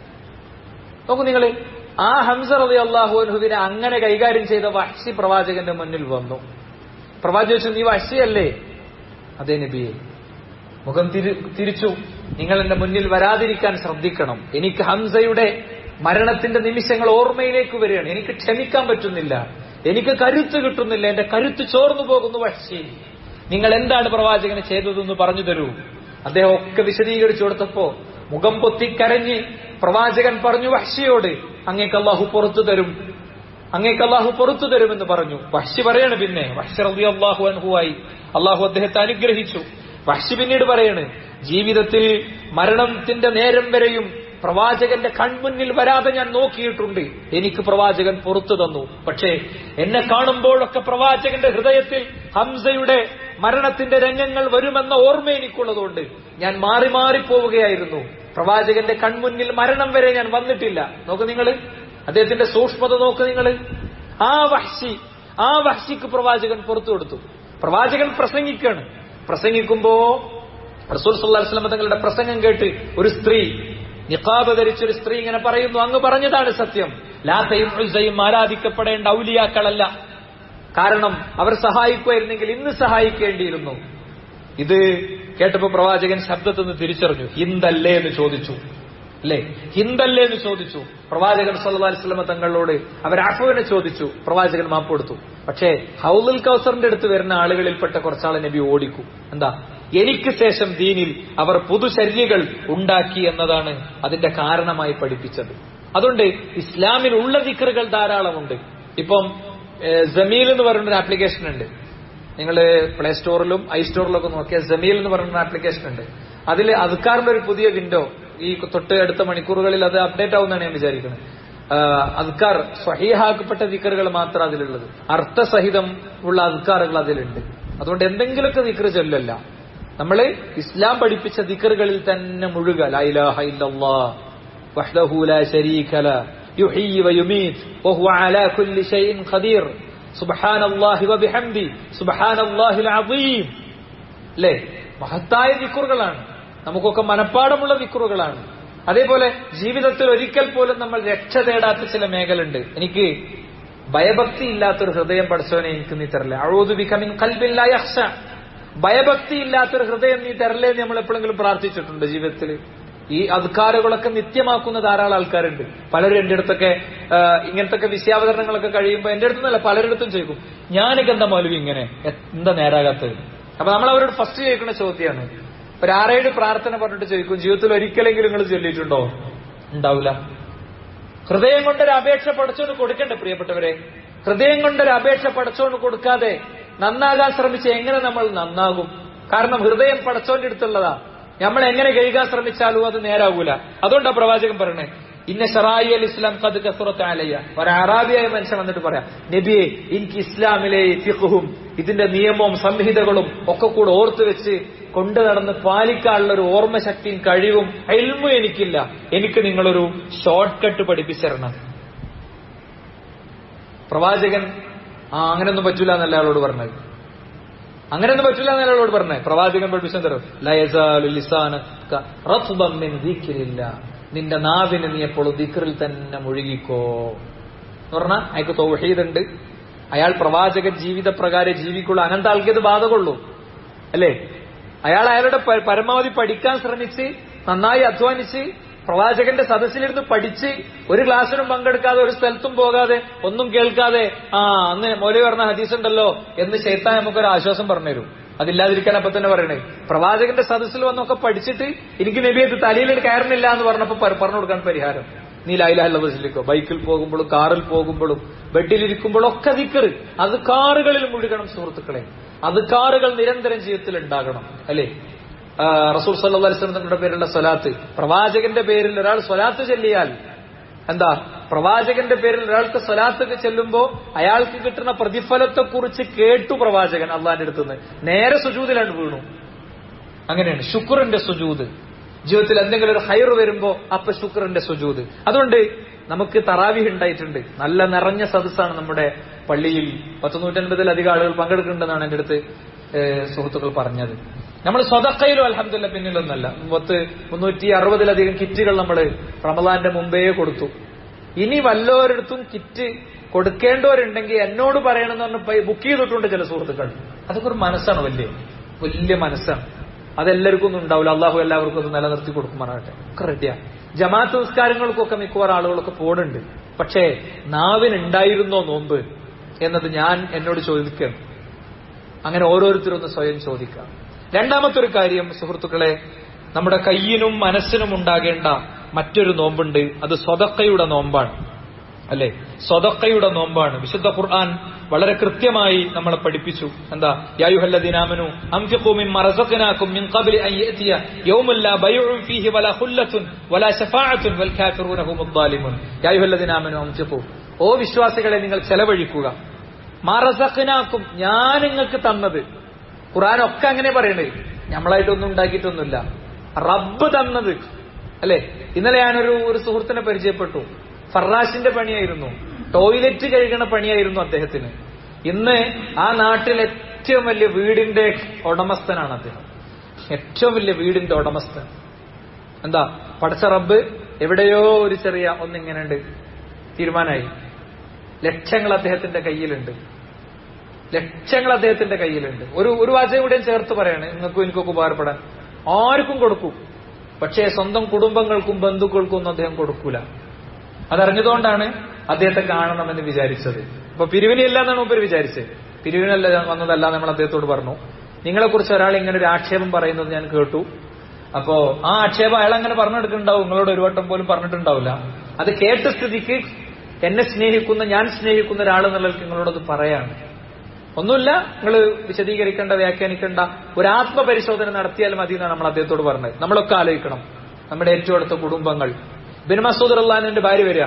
നോക്കൂ നിങ്ങൾ ആ ഹംസ റതി അള്ളാഹുവിനെ അങ്ങനെ കൈകാര്യം ചെയ്ത വഹ്ഷി പ്രവാചകന്റെ മുന്നിൽ വന്നു പ്രവാചകൻ ചോദിച്ചു നീ വഹ്ഷിയല്ലേ അതേ നബിയെ മുഖം തിരി തിരിച്ചു നിങ്ങൾ എന്റെ മുന്നിൽ വരാതിരിക്കാൻ ശ്രദ്ധിക്കണം എനിക്ക് ഹംസയുടെ മരണത്തിന്റെ നിമിഷങ്ങൾ ഓർമ്മയിലേക്ക് വരികയാണ് എനിക്ക് ക്ഷമിക്കാൻ പറ്റുന്നില്ല എനിക്ക് കരുത്ത് കിട്ടുന്നില്ല എന്റെ കരുത്ത് ചോർന്നു പോകുന്നു വഹ്ഷി നിങ്ങൾ എന്താണ് പ്രവാചകന് ചെയ്തതെന്ന് പറഞ്ഞു തരൂ അദ്ദേഹം ഒക്കെ വിശദീകരിച്ചു കൊടുത്തപ്പോ മുഖം പൊത്തിക്കരഞ്ഞ് പ്രവാചകൻ പറഞ്ഞു വഹ്ഷിയോട് അങ്ങേക്ക് അള്ളാഹു പുറത്തു തരും അങ്ങേക്ക് അള്ളാഹു പുറത്തു തരുമെന്ന് പറഞ്ഞു വഹ്ഷി പറയാണ് പിന്നെ വഹ്ഷി റബി അള്ളാഹു അൻഹുവായി അള്ളാഹു അദ്ദേഹത്തെ അനുഗ്രഹിച്ചു വഹ്ഷി പിന്നീട് പറയാണ് ജീവിതത്തിൽ മരണത്തിന്റെ നേരം വരെയും പ്രവാചകന്റെ കൺമുന്നിൽ വരാതെ ഞാൻ നോക്കിയിട്ടുണ്ട് എനിക്ക് പ്രവാചകൻ പുറത്തു തന്നു പക്ഷേ എന്നെ കാണുമ്പോഴൊക്കെ പ്രവാചകന്റെ ഹൃദയത്തിൽ ഹംസയുടെ മരണത്തിന്റെ രംഗങ്ങൾ വരുമെന്ന ഓർമ്മ എനിക്കുള്ളതുകൊണ്ട് ഞാൻ മാറി മാറി പോവുകയായിരുന്നു പ്രവാചകന്റെ കൺമുന്നിൽ മരണം വരെ ഞാൻ വന്നിട്ടില്ല നോക്ക് നിങ്ങൾ അദ്ദേഹത്തിന്റെ സൂക്ഷ്മത നോക്ക് നിങ്ങൾ ആ വഹ്ഷി ആ വഹ്ഷിക്ക് പ്രവാചകൻ പുറത്തു കൊടുത്തു പ്രവാചകൻ പ്രസംഗിക്കാണ് പ്രസംഗിക്കുമ്പോ റസൂൽ സല്ലല്ലാഹു അലൈഹി വസല്ലം തങ്ങളുടെ പ്രസംഗം കേട്ട് ഒരു സ്ത്രീ നിഖാബ് ധരിച്ച ഒരു സ്ത്രീ ഇങ്ങനെ പറയുന്നു അങ്ങ് പറഞ്ഞതാണ് സത്യം ലാത്തയും ഉസയും ആരാധിക്കപ്പെടേണ്ട ഔലിയാക്കളല്ല കാരണം അവർ സഹായിക്കുമായിരുന്നെങ്കിൽ ഇന്ന് സഹായിക്കേണ്ടിയിരുന്നു ഇത് കേട്ടപ്പോ പ്രവാചകൻ ശബ്ദത്തിൽ നിന്ന് തിരിച്ചറിഞ്ഞു ഹിന്ദല്ലേ എന്ന് ചോദിച്ചു അല്ലേ ഹിന്ദല്ലേ എന്ന് ചോദിച്ചു പ്രവാചകൻ സല്ലല്ലാഹു അലൈഹി വസല്ലം തങ്ങളോട് അവർ അഫുവിനെ ചോദിച്ചു പ്രവാചകൻ മാപ്പ് കൊടുത്തു പക്ഷേ ഹൗലുൽ കൗസറിന്റെ അടുത്ത് വരുന്ന ആളുകളിൽപ്പെട്ട കുറച്ചാളെ നബി ഓടിക്കും എന്താ എനിക്ക് ശേഷം ദീനിൽ അവർ പുതുശല്യകൾ ഉണ്ടാക്കി എന്നതാണ് അതിന്റെ കാരണമായി പഠിപ്പിച്ചത് അതുകൊണ്ട് ഇസ്ലാമിൽ ഉള്ള ദിക്കറുകൾ ധാരാളമുണ്ട് ഇപ്പം ഏഹ്, ജമീൽ എന്ന് പറയുന്ന ഒരു ആപ്ലിക്കേഷൻ ഉണ്ട് നിങ്ങൾ പ്ലേ സ്റ്റോറിലും ഐ സ്റ്റോറിലും ഒക്കെ നോക്കിയാൽ ജമീൽ എന്ന് പറയുന്ന ആപ്ലിക്കേഷൻ ഉണ്ട് അതിൽ അദ്ക്കാറിന്റെ ഒരു പുതിയ വിൻഡോ ഈ തൊട്ട് അടുത്ത മണിക്കൂറുകളിൽ അത് അപ്ഡേറ്റ് ആവുമെന്നാണ് ഞാൻ വിചാരിക്കുന്നത് അദ്ക്കാർ സ്വഹീഹാക്കപ്പെട്ട ദിക്കറുകൾ മാത്രം അതിലുള്ളത് അർത്ഥസഹിതം ഉള്ള അദ്ക്കാറുകൾ അതിലുണ്ട് അതുകൊണ്ട് എന്തെങ്കിലുമൊക്കെ ദിക്കറ് ചൊല്ലല്ല നമ്മൾ ഇസ്ലാം പഠിപ്പിച്ച ദിക്കറുകളിൽ തന്നെ മുഴുക ലാ ഇലാഹ ഇല്ലല്ലാഹ് وحده لا شريك له يحيي ويميت وهو على كل شيء قدير سبحان الله وبحمده سبحان الله العظيم അല്ലേ മഹത്തായ വിക്കുറുകളാണ് നമുക്കൊക്കെ മനഃപ്പാടമുള്ള വിക്കുറുകളാണ് അതേപോലെ ജീവിതത്തിൽ ഒരിക്കൽ പോലും നമ്മൾ രക്ഷ തേടാത്ത ചില മേഖലയുണ്ട് എനിക്ക് ഭയഭക്തി ഇല്ലാത്തൊരു ഹൃദയം പഠിച്ചവനെ എനിക്ക് നീ തരല്ലേ അഴോതു ബിക്കമിൻ കൽബില്ല യഹ്ഷ ഭയഭക്തി ഇല്ലാത്തൊരു ഹൃദയം നീ തരല്ലേ എന്ന് നമ്മൾ എപ്പോഴെങ്കിലും പ്രാർത്ഥിച്ചിട്ടുണ്ട് ജീവിതത്തിൽ ഈ അധികാരങ്ങളൊക്കെ നിത്യമാക്കുന്ന ധാരാളം ആൾക്കാരുണ്ട് പലരും എന്റെ അടുത്തൊക്കെ ആ, ഇങ്ങനത്തെ വിഷയാവതരണങ്ങളൊക്കെ കഴിയുമ്പോൾ എന്റെ അടുത്തുനിന്നല്ല പലരിടത്തും ചോദിക്കും ഞാനൊക്കെ എന്താ മൗലവി ഇങ്ങനെ എ- എന്താ നേരാകാത്തത് അപ്പൊ നമ്മൾ അവരോട് ഫസ്റ്റ് ചോദിക്കുന്ന ചോദ്യമാണ് ഒരു ആറേഴ് പ്രാർത്ഥന പറഞ്ഞിട്ട് ചോദിക്കും ജീവിതത്തിൽ ഒരിക്കലെങ്കിലും നിങ്ങൾ ചൊല്ലിയിട്ടുണ്ടോ ഉണ്ടാവില്ല ഹൃദയം കൊണ്ടൊരു അപേക്ഷ പടച്ചോണ്ട് കൊടുക്കണ്ടേ പ്രിയപ്പെട്ടവരെ ഹൃദയം കൊണ്ടൊരു അപേക്ഷ പടച്ചോണ്ട് കൊടുക്കാതെ നന്നാകാൻ ശ്രമിച്ച് എങ്ങനെ നമ്മൾ നന്നാകും കാരണം ഹൃദയം പടച്ചോന്റെ അടുത്തുള്ളതാ നമ്മൾ എങ്ങനെ കഴുകാൻ ശ്രമിച്ചാലും അത് നേരാകൂല അതുകൊണ്ടാ പ്രവാചകൻ പറയണേ ഇന്ന ഷറായി അൽ ഇസ്ലാം കത് കസുറത്ത് ആലയ്യ ഒരു അറാബിയായ മനുഷ്യൻ വന്നിട്ട് പറയാം നബിയെ എനിക്ക് ഇസ്ലാമിലെ ഫിഖും ഇതിന്റെ നിയമവും സംഹിതകളും ഒക്കെ കൂടെ ഓർത്തു വെച്ച് കൊണ്ടു നടന്ന് പാലിക്കാനുള്ള ഒരു ഓർമ്മശക്തിയും കഴിവും എൽമും എനിക്കില്ല എനിക്ക് നിങ്ങളൊരു ഷോർട്ട് കട്ട് പഠിപ്പിച്ചിരണം പ്രവാചകൻ ആ അങ്ങനെയൊന്നും പറ്റൂല എന്നല്ല അയാളോട് പറഞ്ഞത് അങ്ങനെയൊന്നും പറ്റൂല എന്നല്ല അയാളോട് പറഞ്ഞത് പ്രവാചകൻ പഠിപ്പിച്ചു തരും ലയസാലു ലിസാനക റത്ബം മിൻ ദിക്രില്ല നിന്റെ നാവിന് നീ എപ്പോഴും ദിക്റിൽ തന്നെ മുഴുകിക്കോ എന്ന് പറഞ്ഞാൽ അയാൾക്ക് തൗഹീദുണ്ട് അയാൾ പ്രവാചകൻ ജീവിത പ്രകാരം ജീവിക്കുള്ളൂ അങ്ങനത്തെ ആൾക്ക് ഇത് ബാധകുള്ളൂ അല്ലേ അയാൾ അയാളുടെ പ- പരമാവധി പഠിക്കാൻ ശ്രമിച്ച് നന്നായി അധ്വാനിച്ച് പ്രവാചകന്റെ സദസ്സിലിരുന്ന് പഠിച്ച് ഒരു ക്ലാസ്സിനും പങ്കെടുക്കാതെ ഒരു സ്ഥലത്തും പോകാതെ ഒന്നും കേൾക്കാതെ ആ അന്ന് മൗലവി പറഞ്ഞ ഹദീസ് ഉണ്ടല്ലോ എന്ന് ശൈത്താൻ നമുക്കൊരു ആശ്വാസം പറഞ്ഞുതരും അതില്ലാതിരിക്കാൻ അപ്പൊ തന്നെ പറയണേ പ്രവാചകന്റെ സദസ്സിൽ വന്നൊക്കെ പഠിച്ചിട്ട് എനിക്ക് നബി അത് തലയിൽ കയറുന്നില്ല എന്ന് പറഞ്ഞപ്പോ പ- പറഞ്ഞു കൊടുക്കാൻ പരിഹാരം നീ ലൈലാഹല്ല ബസ്സിലേക്കോ ബൈക്കിൽ പോകുമ്പോഴും കാറിൽ പോകുമ്പോഴും ബെഡിലിരിക്കുമ്പോഴും ഒക്കെ ദിക്കറ് അത് കാറുകളിൽ മുഴുകണം സുഹൃത്തുക്കളെ അത് കാറുകൾ നിരന്തരം ജീവിതത്തിൽ ഉണ്ടാകണം അല്ലേ ആ, റസൂൽ സല്ലല്ലാഹു അലൈഹി വസല്ലം തങ്ങളുടെ പേരുള്ള സ്വലാത്ത് പ്രവാചകന്റെ പേരിൽ ഒരാൾ സ്വലാത്ത് ചൊല്ലിയാൽ എന്താ പ്രവാചകന്റെ പേരിൽ ഒരാൾക്ക് സ്വലാത്ത് ചെല്ലുമ്പോ അയാൾക്ക് കിട്ടുന്ന പ്രതിഫലത്തെക്കുറിച്ച് കേട്ടു പ്രവാചകൻ അള്ളാന്റെ അടുത്തുനിന്ന് നേരെ സുജൂതിലാണ് വീണു അങ്ങനെയാണ് ശുക്രന്റെ സുജൂത് ജീവിതത്തിൽ എന്തെങ്കിലും ഒരു ഹൈർ വരുമ്പോ അപ്പൊ ശുക്രന്റെ സുജൂത് അതുകൊണ്ട് നമുക്ക് തറാവി ഉണ്ടായിട്ടുണ്ട് നല്ല നിറഞ്ഞ സദസ്സാണ് നമ്മുടെ പള്ളിയിൽ പത്ത് നൂറ്റൻപതിലധികം ആളുകൾ പങ്കെടുക്കുന്നുണ്ടെന്നാണ് എന്റെ അടുത്ത് ഏഹ്, സുഹൃത്തുക്കൾ പറഞ്ഞത് നമ്മൾ സ്വതക്കയിലും അലഹമില്ല പിന്നിലൊന്നല്ല പത്ത് മുന്നൂറ്റി അറുപതിലധികം കിറ്റുകൾ നമ്മൾ റമദാന്റെ മുമ്പേ കൊടുത്തു ഇനി വല്ലവരിടത്തും കിറ്റ് കൊടുക്കേണ്ടവരുണ്ടെങ്കിൽ എന്നോട് പറയണമെന്ന് പറഞ്ഞ് ബുക്ക് ചെയ്തിട്ടുണ്ട് ചില സുഹൃത്തുക്കൾ അതൊക്കെ ഒരു മനസ്സാണ് വലിയ വലിയ മനസ്സാണ് അതെല്ലാവർക്കും ഒന്നും ഉണ്ടാവില്ല അള്ളാഹു എല്ലാവർക്കും അത് നിലനിർത്തി കൊടുക്കുമാറാകട്ടെ ഒക്കെ റെഡിയാ ജമാഅത്ത് നിസ്കാരങ്ങൾക്കൊക്കെ മിക്കവാറും ആളുകളൊക്കെ പോടുണ്ട് പക്ഷേ നാവിനുണ്ടായിരുന്നോ നോമ്പ് എന്നത് ഞാൻ എന്നോട് ചോദിക്കണം അങ്ങനെ ഓരോരുത്തരും ഒന്ന് സ്വയം ചോദിക്കാം രണ്ടാമത്തെ ഒരു കാര്യം സുഹൃത്തുക്കളെ നമ്മുടെ കയ്യിനും മനസ്സിനും ഉണ്ടാകേണ്ട മറ്റൊരു നോമ്പുണ്ട് അത് സ്വതക്കയുടെ നോമ്പാണ് അല്ലെ സ്വതക്കയുടെ നോമ്പാണ് വിശുദ്ധ ഖുർആൻ വളരെ കൃത്യമായി നമ്മളെ പഠിപ്പിച്ചു എന്താ യായുഹല്ലദീനാമനു അംഫിഖൂ മിമ്മ റസഖനാകും മിൻ ഖബ്ലി അൻ യഅതിയ യൗമുൻ ലാ ബൈഉൻ ഫീഹി വലാ ഖുല്ലത്തുൻ വലാ ശഫാഅത്തുൻ വൽ കാഫിറൂന ഹുമുദ് ളാലിമൂൻ യായുഹല്ലദീനാമനു അംഫിഖൂ ഓ വിശ്വാസികളെ നിങ്ങൾ ചെലവഴിക്കുക മറസഖനാക്കും ഞാൻ നിങ്ങൾക്ക് തന്നത് ഖുറാനൊക്കെ അങ്ങനെ പറയണേ നമ്മളായിട്ടൊന്നും ഉണ്ടാക്കിയിട്ടൊന്നുമില്ല റബ്ബ് തന്നത് അല്ലെ ഇന്നലെ ഞാനൊരു ഒരു സുഹൃത്തിനെ പരിചയപ്പെട്ടു ഫറാഷിന്റെ പണിയായിരുന്നു ടോയ്ലറ്റ് കഴുകണ പണിയായിരുന്നു അദ്ദേഹത്തിന് ഇന്ന് ആ നാട്ടിൽ ഏറ്റവും വലിയ വീടിന്റെ ഉടമസ്ഥനാണ് അദ്ദേഹം ഏറ്റവും വലിയ വീടിന്റെ ഉടമസ്ഥൻ എന്താ പടച്ച റബ്ബ് എവിടെയോ ഒരു ചെറിയ ഒന്നിങ്ങനെയുണ്ട് തീരുമാനമായി ലക്ഷങ്ങൾ അദ്ദേഹത്തിന്റെ കയ്യിലുണ്ട് ലക്ഷങ്ങൾ അദ്ദേഹത്തിന്റെ കയ്യിലുണ്ട് ഒരു ഒരു വാചകം കൂടെയും ചേർത്ത് പറയാണ് നിങ്ങൾക്കും എനിക്കൊക്കെ ഉപകാരപ്പെടാൻ ആർക്കും കൊടുക്കും പക്ഷേ സ്വന്തം കുടുംബങ്ങൾക്കും ബന്ധുക്കൾക്കും ഒന്നും അദ്ദേഹം കൊടുക്കൂല അതറിഞ്ഞതുകൊണ്ടാണ് അദ്ദേഹത്തെ കാണണമെന്ന് വിചാരിച്ചത് അപ്പൊ പിരിവിനില്ല എന്നാണ് മുമ്പ് വിചാരിച്ചത് പിരിവിനല്ല വന്നതല്ല നമ്മൾ അദ്ദേഹത്തോട് പറഞ്ഞു നിങ്ങളെക്കുറിച്ച് ഒരാൾ ഇങ്ങനെ ഒരു ആക്ഷേപം പറയുന്നത് ഞാൻ കേട്ടു അപ്പോ ആ ആക്ഷേപം അയാൾ അങ്ങനെ പറഞ്ഞെടുക്കുന്നുണ്ടാവും നിങ്ങളോട് ഒരു വട്ടം പോലും പറഞ്ഞിട്ടുണ്ടാവില്ല അത് കേട്ട സ്ഥിതിക്ക് എന്നെ സ്നേഹിക്കുന്ന ഞാൻ സ്നേഹിക്കുന്ന ഒരാൾ എന്നുള്ളത് നിങ്ങളോടത് പറയാണ് ഒന്നുമില്ല നിങ്ങൾ വിശദീകരിക്കേണ്ട വ്യാഖ്യാനിക്കേണ്ട ഒരു ആത്മപരിശോധന നടത്തിയാൽ മതി എന്നാണ് നമ്മൾ അദ്ദേഹത്തോട് പറഞ്ഞത് നമ്മളൊക്കെ ആലോചിക്കണം നമ്മുടെ ഏറ്റവും അടുത്ത കുടുംബങ്ങൾ ബിൻ മസൂദ് അള്ളഹാനിന്റെ ഭാര്യ വരിക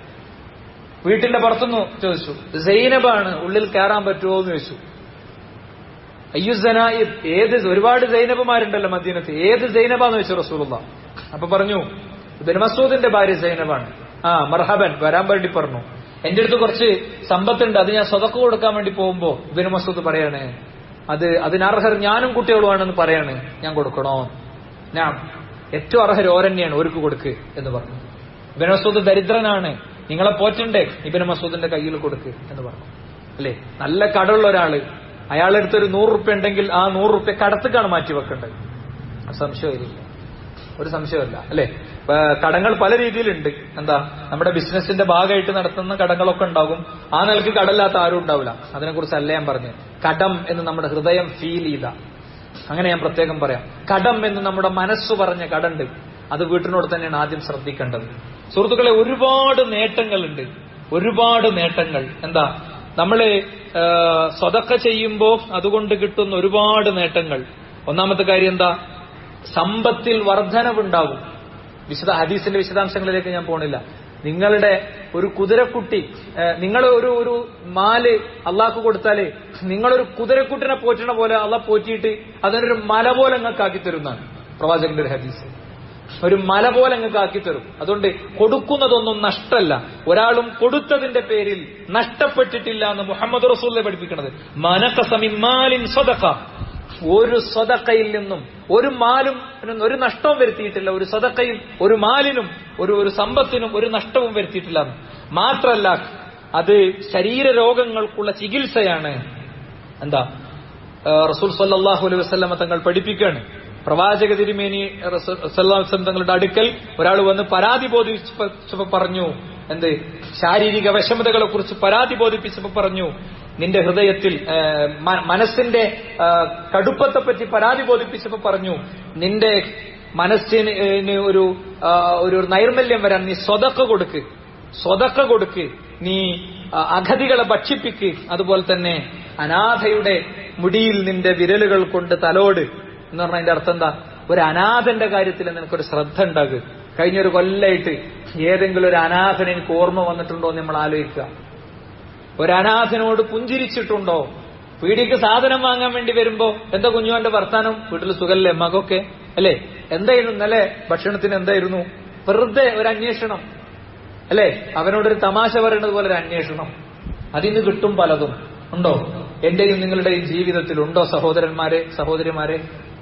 വീട്ടിന്റെ പുറത്തുനിന്ന് ചോദിച്ചു സൈനബാണ് ഉള്ളിൽ കയറാൻ പറ്റുമോ എന്ന് ചോദിച്ചു അയ്യു സനായിബ് ഏത് ഒരുപാട് സൈനബുമാരുണ്ടല്ലോ മദീനത്ത് ഏത് സൈനബാന്ന് വെച്ചു റസൂലുള്ള അപ്പൊ പറഞ്ഞു ബിൻ മസൂദിന്റെ ഭാര്യ സൈനബാണ് ആ മർഹബൻ വരാൻ വേണ്ടി പറഞ്ഞു എന്റെ അടുത്ത് കുറച്ച് സമ്പത്തുണ്ട് അത് ഞാൻ സ്വതക്ക് കൊടുക്കാൻ വേണ്ടി പോകുമ്പോ ബിൻ മസൂദ് പറയാണ് അത് അതിനർഹർ ഞാനും കുട്ടികളുമാണെന്ന് പറയാണ് ഞാൻ കൊടുക്കണോ ഞാൻ ഏറ്റവും അർഹർ ഓരന്നെയാണ് ഒരുക്ക് കൊടുക്ക് എന്ന് പറഞ്ഞു ഇബിൻ മസൂദ് ദരിദ്രനാണ് നിങ്ങളെ പോറ്റണ്ടേ ഇബിൻ മസൂദിന്റെ കയ്യിൽ കൊടുക്ക് എന്ന് പറഞ്ഞു അല്ലേ നല്ല കടമുള്ള ഒരാള് അയാളുടെ അടുത്ത് ഒരു നൂറ് റുപ്യ ഉണ്ടെങ്കിൽ ആ നൂറ് റുപ്യ കടത്തേക്കാണ് മാറ്റി വെക്കേണ്ടത് സംശയമില്ല ഒരു സംശയമില്ല അല്ലെ കടങ്ങൾ പല രീതിയിലുണ്ട് എന്താ നമ്മുടെ ബിസിനസിന്റെ ഭാഗമായിട്ട് നടത്തുന്ന കടങ്ങളൊക്കെ ഉണ്ടാകും ആ നിലക്ക് കടല്ലാത്ത ആരും ഉണ്ടാവില്ല അതിനെക്കുറിച്ച് അല്ല ഞാൻ പറഞ്ഞു കടം എന്ന് നമ്മുടെ ഹൃദയം ഫീൽ ചെയ്ത അങ്ങനെ ഞാൻ പ്രത്യേകം പറയാം കടം എന്ന് നമ്മുടെ മനസ്സ് പറഞ്ഞ കടണ്ട് അത് വീട്ടിനോട് തന്നെയാണ് ആദ്യം ശ്രദ്ധിക്കേണ്ടത് സുഹൃത്തുക്കളെ ഒരുപാട് നേട്ടങ്ങളുണ്ട് ഒരുപാട് നേട്ടങ്ങൾ എന്താ നമ്മള് സ്വതക്ക ചെയ്യുമ്പോ അതുകൊണ്ട് കിട്ടുന്ന ഒരുപാട് നേട്ടങ്ങൾ ഒന്നാമത്തെ കാര്യം എന്താ സമ്പത്തിൽ വർധനവുണ്ടാകും വിശദ ഹദീസിന്റെ വിശദാംശങ്ങളിലേക്ക് ഞാൻ പോണില്ല നിങ്ങളുടെ ഒരു കുതിരക്കുട്ടി നിങ്ങൾ ഒരു ഒരു മാല് അള്ളാഹ്ക്ക് കൊടുത്താല് നിങ്ങളൊരു കുതിരക്കുട്ടിനെ പോറ്റണ പോലെ അള്ളാഹ് പോറ്റിയിട്ട് അതിനൊരു മല പോലെ നിങ്ങൾക്ക് ആക്കി തരുന്നതാണ് പ്രവാചകന്റെ ഒരു ഹദീസ് ഒരു മല പോലെ നിങ്ങൾക്ക് ആക്കി തരും അതുകൊണ്ട് കൊടുക്കുന്നതൊന്നും നഷ്ടമല്ല ഒരാളും കൊടുത്തതിന്റെ പേരിൽ നഷ്ടപ്പെട്ടിട്ടില്ല എന്ന് മുഹമ്മദ് റസൂലിനെ പഠിപ്പിക്കുന്നത് മനക്കസമിമാലിൻ സ്വതക്ക ഒരു സ്വതക്കയിൽ നിന്നും ഒരു മാലും ഒരു നഷ്ടവും വരുത്തിയിട്ടില്ല ഒരു സ്വതക്കയും ഒരു മാലിനും ഒരു ഒരു സമ്പത്തിനും ഒരു നഷ്ടവും വരുത്തിയിട്ടില്ല മാത്രല്ല അത് ശരീര രോഗങ്ങൾക്കുള്ള ചികിത്സയാണ് എന്താ റസൂൽ സല്ലാഹു അലൈഹി വസ്ലമ തങ്ങൾ പഠിപ്പിക്കുകയാണ് പ്രവാചക തിരുമേനി റസൂലുള്ളാഹി തങ്ങളുടെ അടുക്കൽ ഒരാൾ വന്ന് പരാതി ബോധിപ്പിച്ചപ്പോ പറഞ്ഞു എന്ത് ശാരീരിക വിഷമതകളെ കുറിച്ച് പരാതി ബോധിപ്പിച്ചപ്പോ പറഞ്ഞു നിന്റെ ഹൃദയത്തിൽ ആ, മ- മനസ്സിന്റെ ആ, കടുപ്പത്തെ പറ്റി പരാതി ബോധിപ്പിച്ചപ്പോ പറഞ്ഞു നിന്റെ മനസ്സിന് ന് ഒരു ആ, ഒരു നൈർമല്യം വരാൻ നീ സ്വതക്ക കൊടുക്ക് സ്വതക്ക കൊടുക്ക് നീ ആ, അഗതികളെ ഭക്ഷിപ്പിക്ക് അതുപോലെ തന്നെ അനാഥയുടെ മുടിയിൽ നിന്റെ വിരലുകൾ കൊണ്ട് തലോട് എന്ന് പറഞ്ഞാൽ അതിന്റെ അർത്ഥം എന്താ ഒരു അനാഥന്റെ കാര്യത്തിൽ നിനക്കൊരു ശ്രദ്ധ ഉണ്ടാകുക കഴിഞ്ഞൊരു കൊല്ലായിട്ട് ഏതെങ്കിലും ഒരു അനാഥന് എനിക്ക് ഓർമ്മ വന്നിട്ടുണ്ടോ എന്ന് നമ്മൾ ആലോചിക്കുക ഒരു അനാഥനോട് പുഞ്ചിരിച്ചിട്ടുണ്ടോ പീടിക്ക് സാധനം വാങ്ങാൻ വേണ്ടി വരുമ്പോ എന്താ കുഞ്ഞുവന്റെ വർത്താനം വീട്ടിൽ സുഖല്ലേ മകൊക്കെ അല്ലേ എന്തായിരുന്നു ഇന്നലെ ഭക്ഷണത്തിന് എന്തായിരുന്നു വെറുതെ ഒരു അന്വേഷണം അല്ലേ അവനോടൊരു തമാശ പറയുന്നത് പോലെ ഒരു അന്വേഷണം അതിന്ന് കിട്ടും പലതും ഉണ്ടോ എന്റെയും നിങ്ങളുടെയും ജീവിതത്തിൽ ഉണ്ടോ സഹോദരന്മാരെ സഹോദരിമാരെ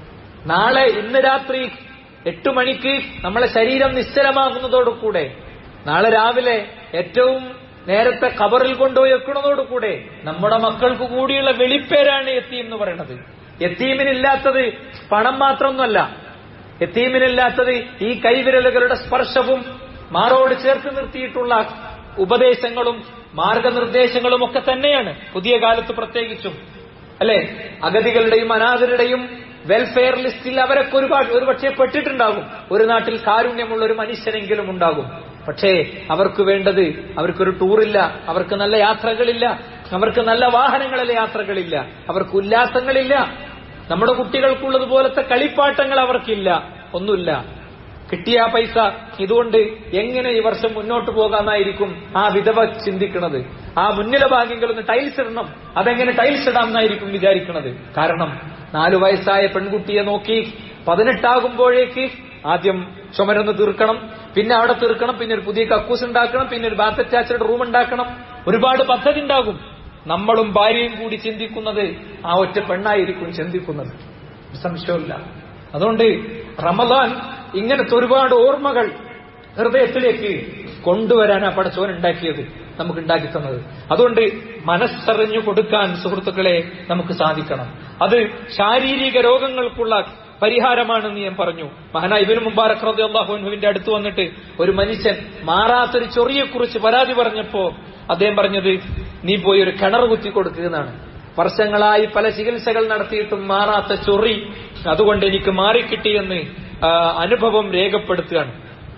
നാളെ ഇന്ന് രാത്രി എട്ടു മണിക്ക് നമ്മളെ ശരീരം നിശ്ചലമാകുന്നതോടുകൂടെ നാളെ രാവിലെ ഏറ്റവും നേരത്തെ ഖബറിൽ കൊണ്ടുപോയി വെക്കുന്നതോടുകൂടെ നമ്മുടെ മക്കൾക്ക് കൂടിയുള്ള വെളിപ്പേരാണ് എത്തീം എന്ന് പറയുന്നത് എത്തീമിനില്ലാത്തത് പണം മാത്രമൊന്നുമല്ല എത്തീമിനില്ലാത്തത് ഈ കൈവിരലുകളുടെ സ്പർശവും മാറോട് ചേർത്ത് നിർത്തിയിട്ടുള്ള ഉപദേശങ്ങളും മാർഗനിർദ്ദേശങ്ങളും ഒക്കെ തന്നെയാണ് പുതിയ കാലത്ത് പ്രത്യേകിച്ചും അല്ലെ അഗതികളുടെയും അനാഥരുടെയും വെൽഫെയർ ലിസ്റ്റിൽ അവരൊക്കെ ഒരുപാട് ഒരുപക്ഷെ പെട്ടിട്ടുണ്ടാകും ഒരു നാട്ടിൽ കാരുണ്യമുള്ള ഒരു മനുഷ്യനെങ്കിലും ഉണ്ടാകും പക്ഷേ അവർക്ക് വേണ്ടത് അവർക്കൊരു ടൂറില്ല അവർക്ക് നല്ല യാത്രകളില്ല അവർക്ക് നല്ല വാഹനങ്ങളിലെ യാത്രകളില്ല അവർക്ക് ഉല്ലാസങ്ങളില്ല നമ്മുടെ കുട്ടികൾക്കുള്ളതുപോലത്തെ കളിപ്പാട്ടങ്ങൾ അവർക്കില്ല ഒന്നുമില്ല കിട്ടിയ ആ പൈസ ഇതുകൊണ്ട് എങ്ങനെ ഈ വർഷം മുന്നോട്ട് പോകാമെന്നായിരിക്കും ആ വിധവ ചിന്തിക്കുന്നത് ആ മുന്നിലെ ഭാഗ്യങ്ങൾ ഒന്ന് ടൈൽസ് ഇടണം അതെങ്ങനെ ടൈൽസ് ഇടാം എന്നായിരിക്കും വിചാരിക്കുന്നത് കാരണം നാലു വയസ്സായ പെൺകുട്ടിയെ നോക്കി പതിനെട്ടാകുമ്പോഴേക്ക് ആദ്യം ചുമരൊന്ന് തീർക്കണം പിന്നെ അവിടെ തീർക്കണം പിന്നെ ഒരു പുതിയ കക്കൂസ് ഉണ്ടാക്കണം പിന്നെ ഒരു ബാത്ത് അറ്റാച്ച്ഡ് റൂം ഉണ്ടാക്കണം ഒരുപാട് പദ്ധതി ഉണ്ടാകും നമ്മളും ഭാര്യയും കൂടി ചിന്തിക്കുന്നത് ആ ഒറ്റ പെണ്ണായിരിക്കും ചിന്തിക്കുന്നത് ഒരു സംശയമില്ല അതുകൊണ്ട് റമദാൻ ഇങ്ങനത്തെ ഒരുപാട് ഓർമ്മകൾ ഹൃദയത്തിലേക്ക് കൊണ്ടുവരാനാ പടച്ചോൻ ഉണ്ടാക്കിയത് നമുക്ക് ഉണ്ടാക്കി തന്നത് അതുകൊണ്ട് മനസ്സറിഞ്ഞു കൊടുക്കാൻ സുഹൃത്തുക്കളെ നമുക്ക് സാധിക്കണം അത് ശാരീരിക രോഗങ്ങൾക്കുള്ള പരിഹാരമാണെന്ന് ഞാൻ പറഞ്ഞു മഹാന ഇബിന് മുബാറക് റദ്ദാഹുവിന്റെ അടുത്ത് വന്നിട്ട് ഒരു മനുഷ്യൻ മാറാത്തൊരു ചൊറിയെക്കുറിച്ച് പരാതി പറഞ്ഞപ്പോ അദ്ദേഹം പറഞ്ഞത് നീ പോയി ഒരു കിണർ കുത്തി കൊടുക്കുക എന്നാണ് വർഷങ്ങളായി പല ചികിത്സകൾ നടത്തിയിട്ടും മാറാത്ത ചൊറി അതുകൊണ്ട് എനിക്ക് മാറിക്കിട്ടിയെന്ന് ആ, അനുഭവം രേഖപ്പെടുത്തുകയാണ്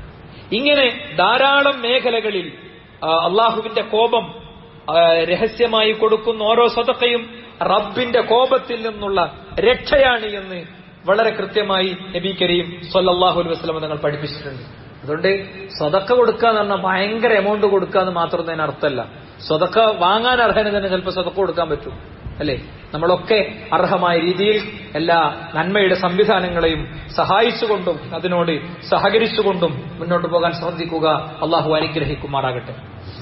ഇങ്ങനെ ധാരാളം മേഖലകളിൽ ആ, അള്ളാഹുവിന്റെ കോപം ആ, രഹസ്യമായി കൊടുക്കുന്ന ഓരോ സതക്കയും റബ്ബിന്റെ കോപത്തിൽ നിന്നുള്ള രക്ഷയാണ് എന്ന് വളരെ കൃത്യമായി നബി കരീം സല്ലല്ലാഹു അലൈഹി വസല്ലം തങ്ങൾ പഠിപ്പിച്ചിട്ടുണ്ട് അതുകൊണ്ട് സ്വതക്ക കൊടുക്കുക എന്ന് പറഞ്ഞാൽ ഭയങ്കര എമൗണ്ട് കൊടുക്കുക എന്ന് മാത്രം തന്നെ അർത്ഥമല്ല സ്വതക്ക വാങ്ങാൻ അർഹന് തന്നെ ചിലപ്പോൾ സ്വതക്ക കൊടുക്കാൻ പറ്റും അല്ലേ നമ്മളൊക്കെ അർഹമായ രീതിയിൽ എല്ലാ നന്മയുടെ സംവിധാനങ്ങളെയും സഹായിച്ചുകൊണ്ടും അതിനോട് സഹകരിച്ചുകൊണ്ടും മുന്നോട്ട് പോകാൻ ശ്രദ്ധിക്കുക അള്ളാഹു അനുഗ്രഹിക്കുമാറാകട്ടെ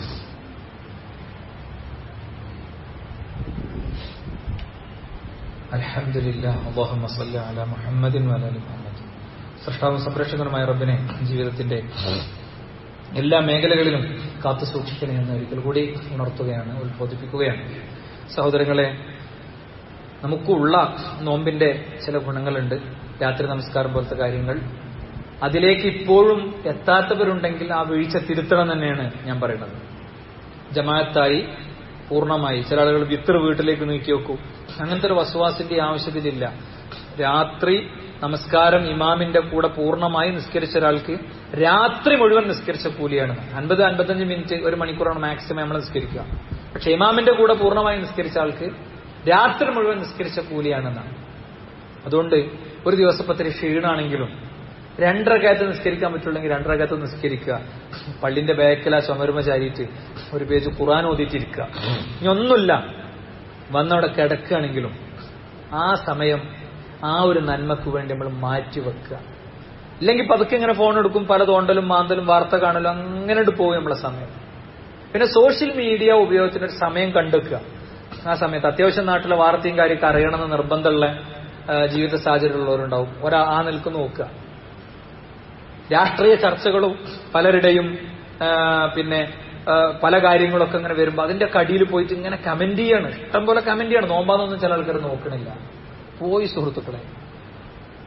അൽഹംദുലില്ലാ അല്ലാഹുമ്മ സ്വല്ലി അലാ മുഹമ്മദിൻ വഅലാ ആലി മുഹമ്മദ് സൃഷ്ടാവും സംരക്ഷകനുമായ റബ്ബിനെ ജീവിതത്തിന്റെ എല്ലാ മേഖലകളിലും കാത്തു സൂക്ഷിക്കണേ എന്ന് ഒരിക്കൽ കൂടി ഉണർത്തുകയാണ് ഉത്ബോധിപ്പിക്കുകയാണ് സഹോദരങ്ങളെ നമുക്കുള്ള നോമ്പിന്റെ ചില ഗുണങ്ങളുണ്ട് രാത്രി നമസ്കാരം പോലത്തെ കാര്യങ്ങൾ അതിലേക്ക് ഇപ്പോഴും എത്താത്തവരുണ്ടെങ്കിൽ ആ വീഴ്ച തിരുത്തണം തന്നെയാണ് ഞാൻ പറയുന്നത് ജമാഅത്തായി പൂർണ്ണമായി ചില ആളുകൾ വിത്തർ വീട്ടിലേക്ക് നീക്കി വെക്കൂ അങ്ങനത്തെ ഒരു വസുവാസിന്റെ ആവശ്യത്തിലില്ല രാത്രി നമസ്കാരം ഇമാമിന്റെ കൂടെ പൂർണ്ണമായി നിസ്കരിച്ച ഒരാൾക്ക് രാത്രി മുഴുവൻ നിസ്കരിച്ച കൂലിയാണ് അൻപത് അൻപത്തഞ്ച് മിനിറ്റ് ഒരു മണിക്കൂറാണ് മാക്സിമം നമ്മൾ നിസ്കരിക്കുക പക്ഷെ ഇമാമിന്റെ കൂടെ പൂർണ്ണമായി നിസ്കരിച്ച ആൾക്ക് രാത്രി മുഴുവൻ നിസ്കരിച്ച കൂലിയാണെന്നാണ് അതുകൊണ്ട് ഒരു ദിവസപ്പത്തിരി ക്ഷീണാണെങ്കിലും രണ്ടരക്കകത്ത് നിസ്കരിക്കാൻ പറ്റുള്ളെങ്കിൽ രണ്ടരക്കകത്ത് നിസ്കരിക്കുക പള്ളിന്റെ ബാക്കിൽ ആ ചുമരുമ ചാരിയിട്ട് ഒരു പേജ് ഖുറാൻ ഓതിയിട്ടിരിക്കുക ഇനി ഒന്നുമില്ല വന്നവിടെ കിടക്കുകയാണെങ്കിലും ആ സമയം ആ ഒരു നന്മക്ക് വേണ്ടി നമ്മൾ മാറ്റി വെക്കുക ഇല്ലെങ്കിൽ പതുക്കെ ഇങ്ങനെ ഫോൺ എടുക്കും പല തോണ്ടലും മാന്തലും വാർത്ത കാണലും അങ്ങനെ പോകും നമ്മളെ സമയം പിന്നെ സോഷ്യൽ മീഡിയ ഉപയോഗത്തിന് ഒരു സമയം കണ്ടെക്കുക ആ സമയത്ത് അത്യാവശ്യം നാട്ടിലെ വാർത്തയും കാര്യമൊക്കെ അറിയണമെന്ന് നിർബന്ധമുള്ള ആ, ജീവിത സാഹചര്യമുള്ളവരുണ്ടാവും ഒരാ ആ നിൽക്കുന്ന നോക്കുക രാഷ്ട്രീയ ചർച്ചകളും പലരുടെയും ആ, പിന്നെ ആ, പല കാര്യങ്ങളൊക്കെ ഇങ്ങനെ വരുമ്പോൾ അതിന്റെ കടിയിൽ പോയിട്ട് ഇങ്ങനെ കമന്റ് ചെയ്യാണ് ഇഷ്ടം പോലെ കമന്റ് ചെയ്യാണ് നോമ്പാന്നൊന്നും ചില ആൾക്കാർ നോക്കണില്ല പോയി സുഹൃത്തുക്കളെ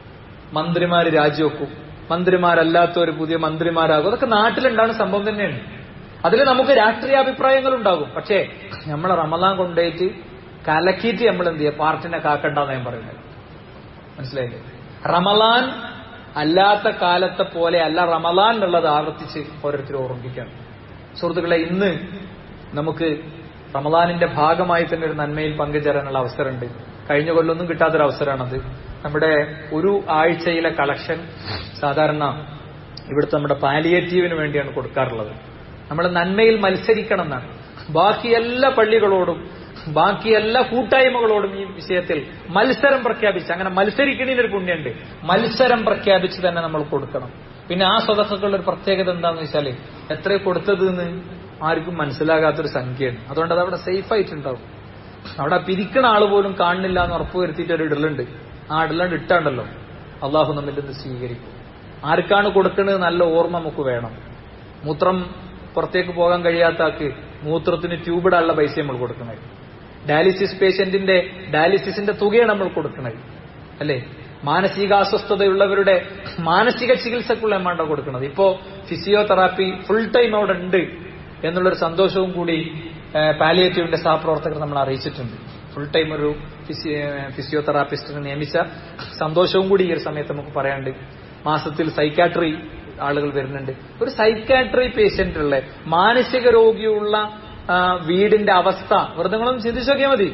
മന്ത്രിമാര് രാജിവെക്കും മന്ത്രിമാരല്ലാത്തവർ പുതിയ മന്ത്രിമാരാകും അതൊക്കെ നാട്ടിലുണ്ടാകുന്ന സംഭവം തന്നെയാണ് അതിൽ നമുക്ക് രാഷ്ട്രീയ അഭിപ്രായങ്ങൾ ഉണ്ടാകും പക്ഷേ നമ്മൾ റമദാൻ കൊണ്ടുപോയിട്ട് കലക്കിയിട്ട് നമ്മൾ എന്ത് ചെയ്യുക പാർട്ടിനെ കാക്കണ്ടെന്ന് ഞാൻ പറയുന്നത് മനസ്സിലായില്ലേ റമലാൻ അല്ലാത്ത കാലത്തെ പോലെ അല്ല റമലാൻ എന്നുള്ളത് ആവർത്തിച്ച് ഓരോരുത്തരും ഓർമ്മിപ്പിക്കണം സുഹൃത്തുക്കളെ ഇന്ന് നമുക്ക് റമലാനിന്റെ ഭാഗമായി തന്നെ ഒരു നന്മയിൽ പങ്കുചേരാനുള്ള അവസരമുണ്ട് കഴിഞ്ഞ കൊല്ലൊന്നും കിട്ടാത്തൊരു അവസരമാണത് നമ്മുടെ ഒരു ആഴ്ചയിലെ കളക്ഷൻ സാധാരണ ഇവിടുത്തെ നമ്മുടെ പാലിയേറ്റീവിന് വേണ്ടിയാണ് കൊടുക്കാറുള്ളത് നമ്മൾ നന്മയിൽ മത്സരിക്കണം എന്നാണ് ബാക്കി എല്ലാ പള്ളികളോടും ബാക്കി എല്ലാ കൂട്ടായ്മകളോടും ഈ വിഷയത്തിൽ മത്സരം പ്രഖ്യാപിച്ച് അങ്ങനെ മത്സരിക്കണതിനൊരു പുണ്യമുണ്ട് മത്സരം പ്രഖ്യാപിച്ച് തന്നെ നമ്മൾ കൊടുക്കണം പിന്നെ ആ സ്വതക്കുള്ള ഒരു പ്രത്യേകത എന്താണെന്ന് വെച്ചാൽ എത്ര കൊടുത്തത് എന്ന് ആർക്കും മനസ്സിലാകാത്തൊരു സംഖ്യയാണ് അതുകൊണ്ട് അത് അവിടെ സേഫ് ആയിട്ടുണ്ടാവും അവിടെ പിരിക്കണ ആള് പോലും കാണുന്നില്ല എന്ന് ഉറപ്പുവരുത്തിയിട്ട് ഒരു ഇടലുണ്ട് ആ ഇടലുണ്ട് ഇട്ടാണ്ടല്ലോ അള്ളാഹു നമ്മിൽ നിന്ന് സ്വീകരിക്കും ആർക്കാണ് കൊടുക്കുന്നത് നല്ല ഓർമ്മ നമുക്ക് വേണം മൂത്രം പുറത്തേക്ക് പോകാൻ കഴിയാത്ത ആൾക്ക് മൂത്രത്തിന് ട്യൂബ് ഇടാനുള്ള പൈസ നമ്മൾ കൊടുക്കണത് ഡയാലിസിസ് പേഷ്യന്റിന്റെ ഡയാലിസിസിന്റെ തുകയാണ് നമ്മൾ കൊടുക്കുന്നത് അല്ലേ മാനസികാസ്വസ്ഥതയുള്ളവരുടെ മാനസിക ചികിത്സക്കുള്ള എമൗണ്ട് കൊടുക്കുന്നത് ഇപ്പോ ഫിസിയോതെറാപ്പി ഫുൾ ടൈം അവിടെ ഉണ്ട് എന്നുള്ളൊരു സന്തോഷവും കൂടി പാലിയേറ്റീവിന്റെ സഹപ്രവർത്തകർ നമ്മൾ അറിയിച്ചിട്ടുണ്ട് ഫുൾ ടൈം ഒരു ഫിസിയോതെറാപ്പിസ്റ്റിനെ നിയമിച്ച സന്തോഷവും കൂടി ഈ ഒരു സമയത്ത് നമുക്ക് പറയാണ്ട് മാസത്തിൽ സൈക്കാട്രി ആളുകൾ വരുന്നുണ്ട് ഒരു സൈക്കാട്രി പേഷ്യന്റ് ഉള്ള മാനസിക രോഗിയുള്ള വീടിന്റെ അവസ്ഥ വെറുതെ നിങ്ങളൊന്ന് ചിന്തിച്ചു നോക്കിയാൽ മതി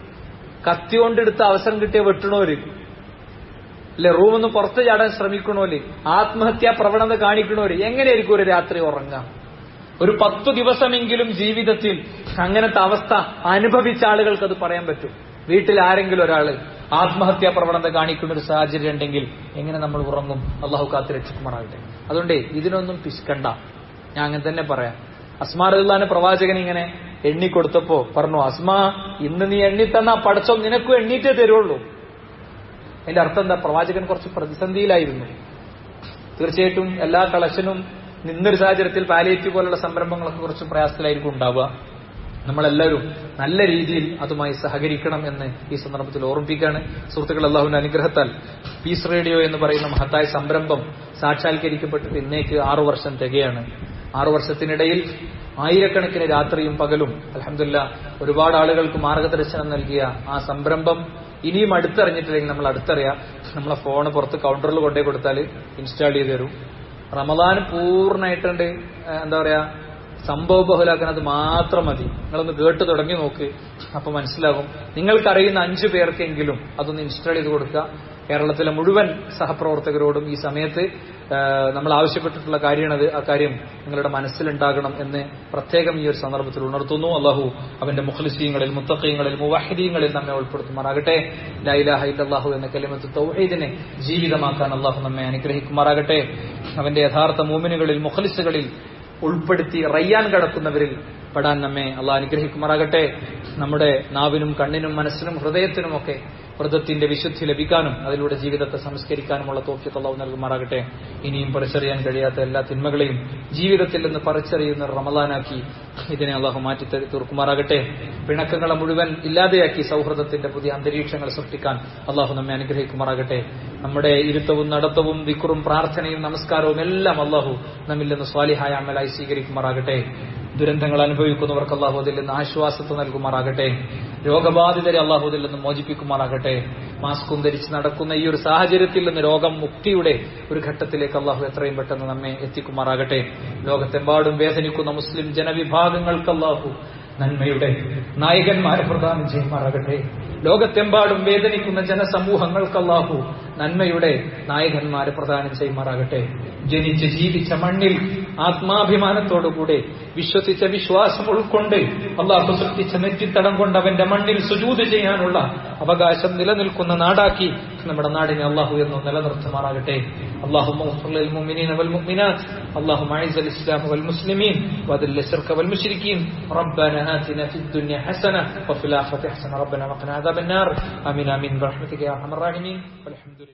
കത്തി കൊണ്ടെടുത്ത് അവസരം കിട്ടിയ വെട്ടണോര് അല്ലെ റൂമൊന്ന് പുറത്ത് ചാടാൻ ശ്രമിക്കണോല് ആത്മഹത്യാ പ്രവണത കാണിക്കണോര് എങ്ങനെയായിരിക്കും ഒരു രാത്രി ഉറങ്ങാം ഒരു പത്തു ദിവസമെങ്കിലും ജീവിതത്തിൽ അങ്ങനത്തെ അവസ്ഥ അനുഭവിച്ച ആളുകൾക്ക് അത് പറയാൻ പറ്റും വീട്ടിൽ ആരെങ്കിലും ഒരാള് ആത്മഹത്യാ പ്രവണത കാണിക്കുന്ന ഒരു സാഹചര്യം ഉണ്ടെങ്കിൽ എങ്ങനെ നമ്മൾ ഉറങ്ങും അള്ളാഹു കാത്ത് രക്ഷിക്കുമാറാകട്ടെ അതുകൊണ്ട് ഇതിനൊന്നും പിശുക്കണ്ട ഞാൻ അങ്ങനെ തന്നെ പറയാം അസ്മാ റഹ്ലാന് പ്രവാചകൻ ഇങ്ങനെ എണ്ണിക്കൊടുത്തപ്പോ പറഞ്ഞു അസ്മാ ഇന്ന് നീ എണ്ണി തന്നാ പഠിച്ചോ നിനക്കും എണ്ണീറ്റേ തരുള്ളൂ അതിന്റെ അർത്ഥം എന്താ പ്രവാചകൻ കുറച്ച് പ്രതിസന്ധിയിലായിരുന്നു തീർച്ചയായിട്ടും എല്ലാ കളക്ഷനും നിന്നൊരു സാഹചര്യത്തിൽ പാലിയേറ്റീവ് പോലുള്ള സംരംഭങ്ങളൊക്കെ കുറച്ച് പ്രയാസത്തിലായിരിക്കും ഉണ്ടാവുക നമ്മളെല്ലാവരും നല്ല രീതിയിൽ അതുമായി സഹകരിക്കണം എന്ന് ഈ സന്ദർഭത്തിൽ ഓർമ്മിപ്പിക്കുകയാണ് സുഹൃത്തുക്കൾ അള്ളാഹുവിന്റെ അനുഗ്രഹത്താൽ പീസ് റേഡിയോ എന്ന് പറയുന്ന മഹത്തായ സംരംഭം സാക്ഷാത്കരിക്കപ്പെട്ടിട്ട് ഇന്നേക്ക് ആറു വർഷം തികയാണ് ആറു വർഷത്തിനിടയിൽ ആയിരക്കണക്കിന് രാത്രിയും പകലും അലഹമില്ല ഒരുപാട് ആളുകൾക്ക് മാർഗദർശനം നൽകിയ ആ സംരംഭം ഇനിയും അടുത്തറിഞ്ഞിട്ടില്ലെങ്കിൽ നമ്മൾ അടുത്തറിയാം നമ്മളെ ഫോണ് പുറത്ത് കൗണ്ടറിൽ കൊണ്ടേ കൊടുത്താൽ ഇൻസ്റ്റാൾ ചെയ്ത് തരും റമദാൻ പൂർണ്ണമായിട്ടുണ്ട് എന്താ പറയാ സംഭവ ബഹുലാക്കാൻ അത് മാത്രം മതി നിങ്ങളൊന്ന് കേട്ട് തുടങ്ങി നോക്ക് അപ്പൊ മനസ്സിലാകും നിങ്ങൾക്കറിയുന്ന അഞ്ചു പേർക്കെങ്കിലും അതൊന്ന് ഇൻസ്റ്റാൾ ചെയ്ത് കൊടുക്കുക കേരളത്തിലെ മുഴുവൻ സഹപ്രവർത്തകരോടും ഈ സമയത്ത് നമ്മൾ ആവശ്യപ്പെട്ടിട്ടുള്ള കാര്യമാണത് ആ കാര്യം നിങ്ങളുടെ മനസ്സിലുണ്ടാകണം എന്ന് പ്രത്യേകം ഈ ഒരു സന്ദർഭത്തിൽ ഉണർത്തുന്നു അള്ളാഹു അവന്റെ മുഖ്ലിസീങ്ങളിൽ മുത്തഖീങ്ങളിൽ മുവാഹിദീങ്ങളിൽ നമ്മെ ഉൾപ്പെടുത്തുമാറാകട്ടെ ലൈലാഹ ഇല്ലാഹു എന്ന കലിമത്ത് തൗഹീദിനെ ജീവിതമാക്കാൻ അള്ളാഹു നമ്മെ അനുഗ്രഹിക്കുമാറാകട്ടെ അവന്റെ യഥാർത്ഥ മൂമിനുകളിൽ മുഖലിസുകളിൽ ഉൾപ്പെടുത്തി റയ്യാൻ കടക്കുന്നവരിൽ പെടാൻ നമ്മെ അള്ളാഹ് അനുഗ്രഹിക്കുമാറാകട്ടെ നമ്മുടെ നാവിനും കണ്ണിനും മനസ്സിനും ഹൃദയത്തിനുമൊക്കെ വ്രതത്തിന്റെ വിശുദ്ധി ലഭിക്കാനും അതിലൂടെ ജീവിതത്തെ സംസ്കരിക്കാനുമുള്ള തോഫ്യത്ത് അള്ളാഹു നൽകുമാറാകട്ടെ ഇനിയും പറിച്ചറിയാൻ കഴിയാത്ത എല്ലാ തിന്മകളെയും ജീവിതത്തിൽ നിന്ന് പറിച്ചറിയുന്ന റമലാനാക്കി ഇതിനെ അള്ളാഹു മാറ്റി തീർക്കുമാറാകട്ടെ പിണക്കങ്ങളെ മുഴുവൻ ഇല്ലാതെയാക്കി സൗഹൃദത്തിന്റെ പുതിയ അന്തരീക്ഷങ്ങൾ സൃഷ്ടിക്കാൻ അള്ളാഹു നമ്മെ അനുഗ്രഹിക്കുമാറാകട്ടെ നമ്മുടെ ഇരുത്തവും നടത്തവും വിക്കുറും പ്രാർത്ഥനയും നമസ്കാരവും എല്ലാം അള്ളാഹു നമ്മിൽ നിന്ന് സ്വാലിഹായ അമലായി സ്വീകരിക്കുമാറാകട്ടെ ദുരന്തങ്ങൾ അനുഭവിക്കുന്നവർക്ക് അള്ളാഹു അതിൽ നിന്ന് ആശ്വാസത്തെ നൽകുമാറാകട്ടെ രോഗബാധിതരെ അള്ളാഹു അതിൽ നിന്ന് മോചിപ്പിക്കുമാറാകട്ടെ മാസ്കും ധരിച്ച് നടക്കുന്ന ഈ ഒരു സാഹചര്യത്തിൽ നിന്ന് രോഗം മുക്തിയുടെ ഒരു ഘട്ടത്തിലേക്ക് അള്ളാഹു എത്രയും പെട്ടെന്ന് നമ്മെ എത്തിക്കുമാറാകട്ടെ ലോകത്തെമ്പാടും വേദനിക്കുന്ന മുസ്ലിം ജനവിഭാഗങ്ങൾക്ക് അള്ളാഹു നന്മയുടെ നായകന്മാരെ പ്രദാനം ചെയ്യുമാറാകട്ടെ ലോകത്തെമ്പാടും വേദനിക്കുന്ന ജനസമൂഹങ്ങൾക്ക് അള്ളാഹു നന്മയുടെ നായകന്മാരെ പ്രദാനം ചെയ്യുമാറാകട്ടെ ജനിച്ച് ജീവിച്ച മണ്ണിൽ ആത്മാഭിമാനത്തോടുകൂടെ വിശ്വസിച്ച വിശ്വാസം ഉൾക്കൊണ്ട് അള്ളാഹു സൃഷ്ടിച്ച നെറ്റിത്തടം കൊണ്ട് അവന്റെ മണ്ണിൽ സുജൂത് ചെയ്യാനുള്ള അവകാശം നിലനിൽക്കുന്ന നാടാക്കി നമ്മുടെ നാടിനെ അള്ളാഹു എന്ന് നിലനിർത്തുമാറാകട്ടെ അള്ളാഹു المؤمنين والمؤمنات اللهم اعز الاسلام والمسلمين واذل الشرك والمشركين ربنا آتنا في الدنيا حسنه وفي الاخره حسنه ربنا وقنا عذاب النار امين امين برحمتك يا ارحم الراحمين والحمد لله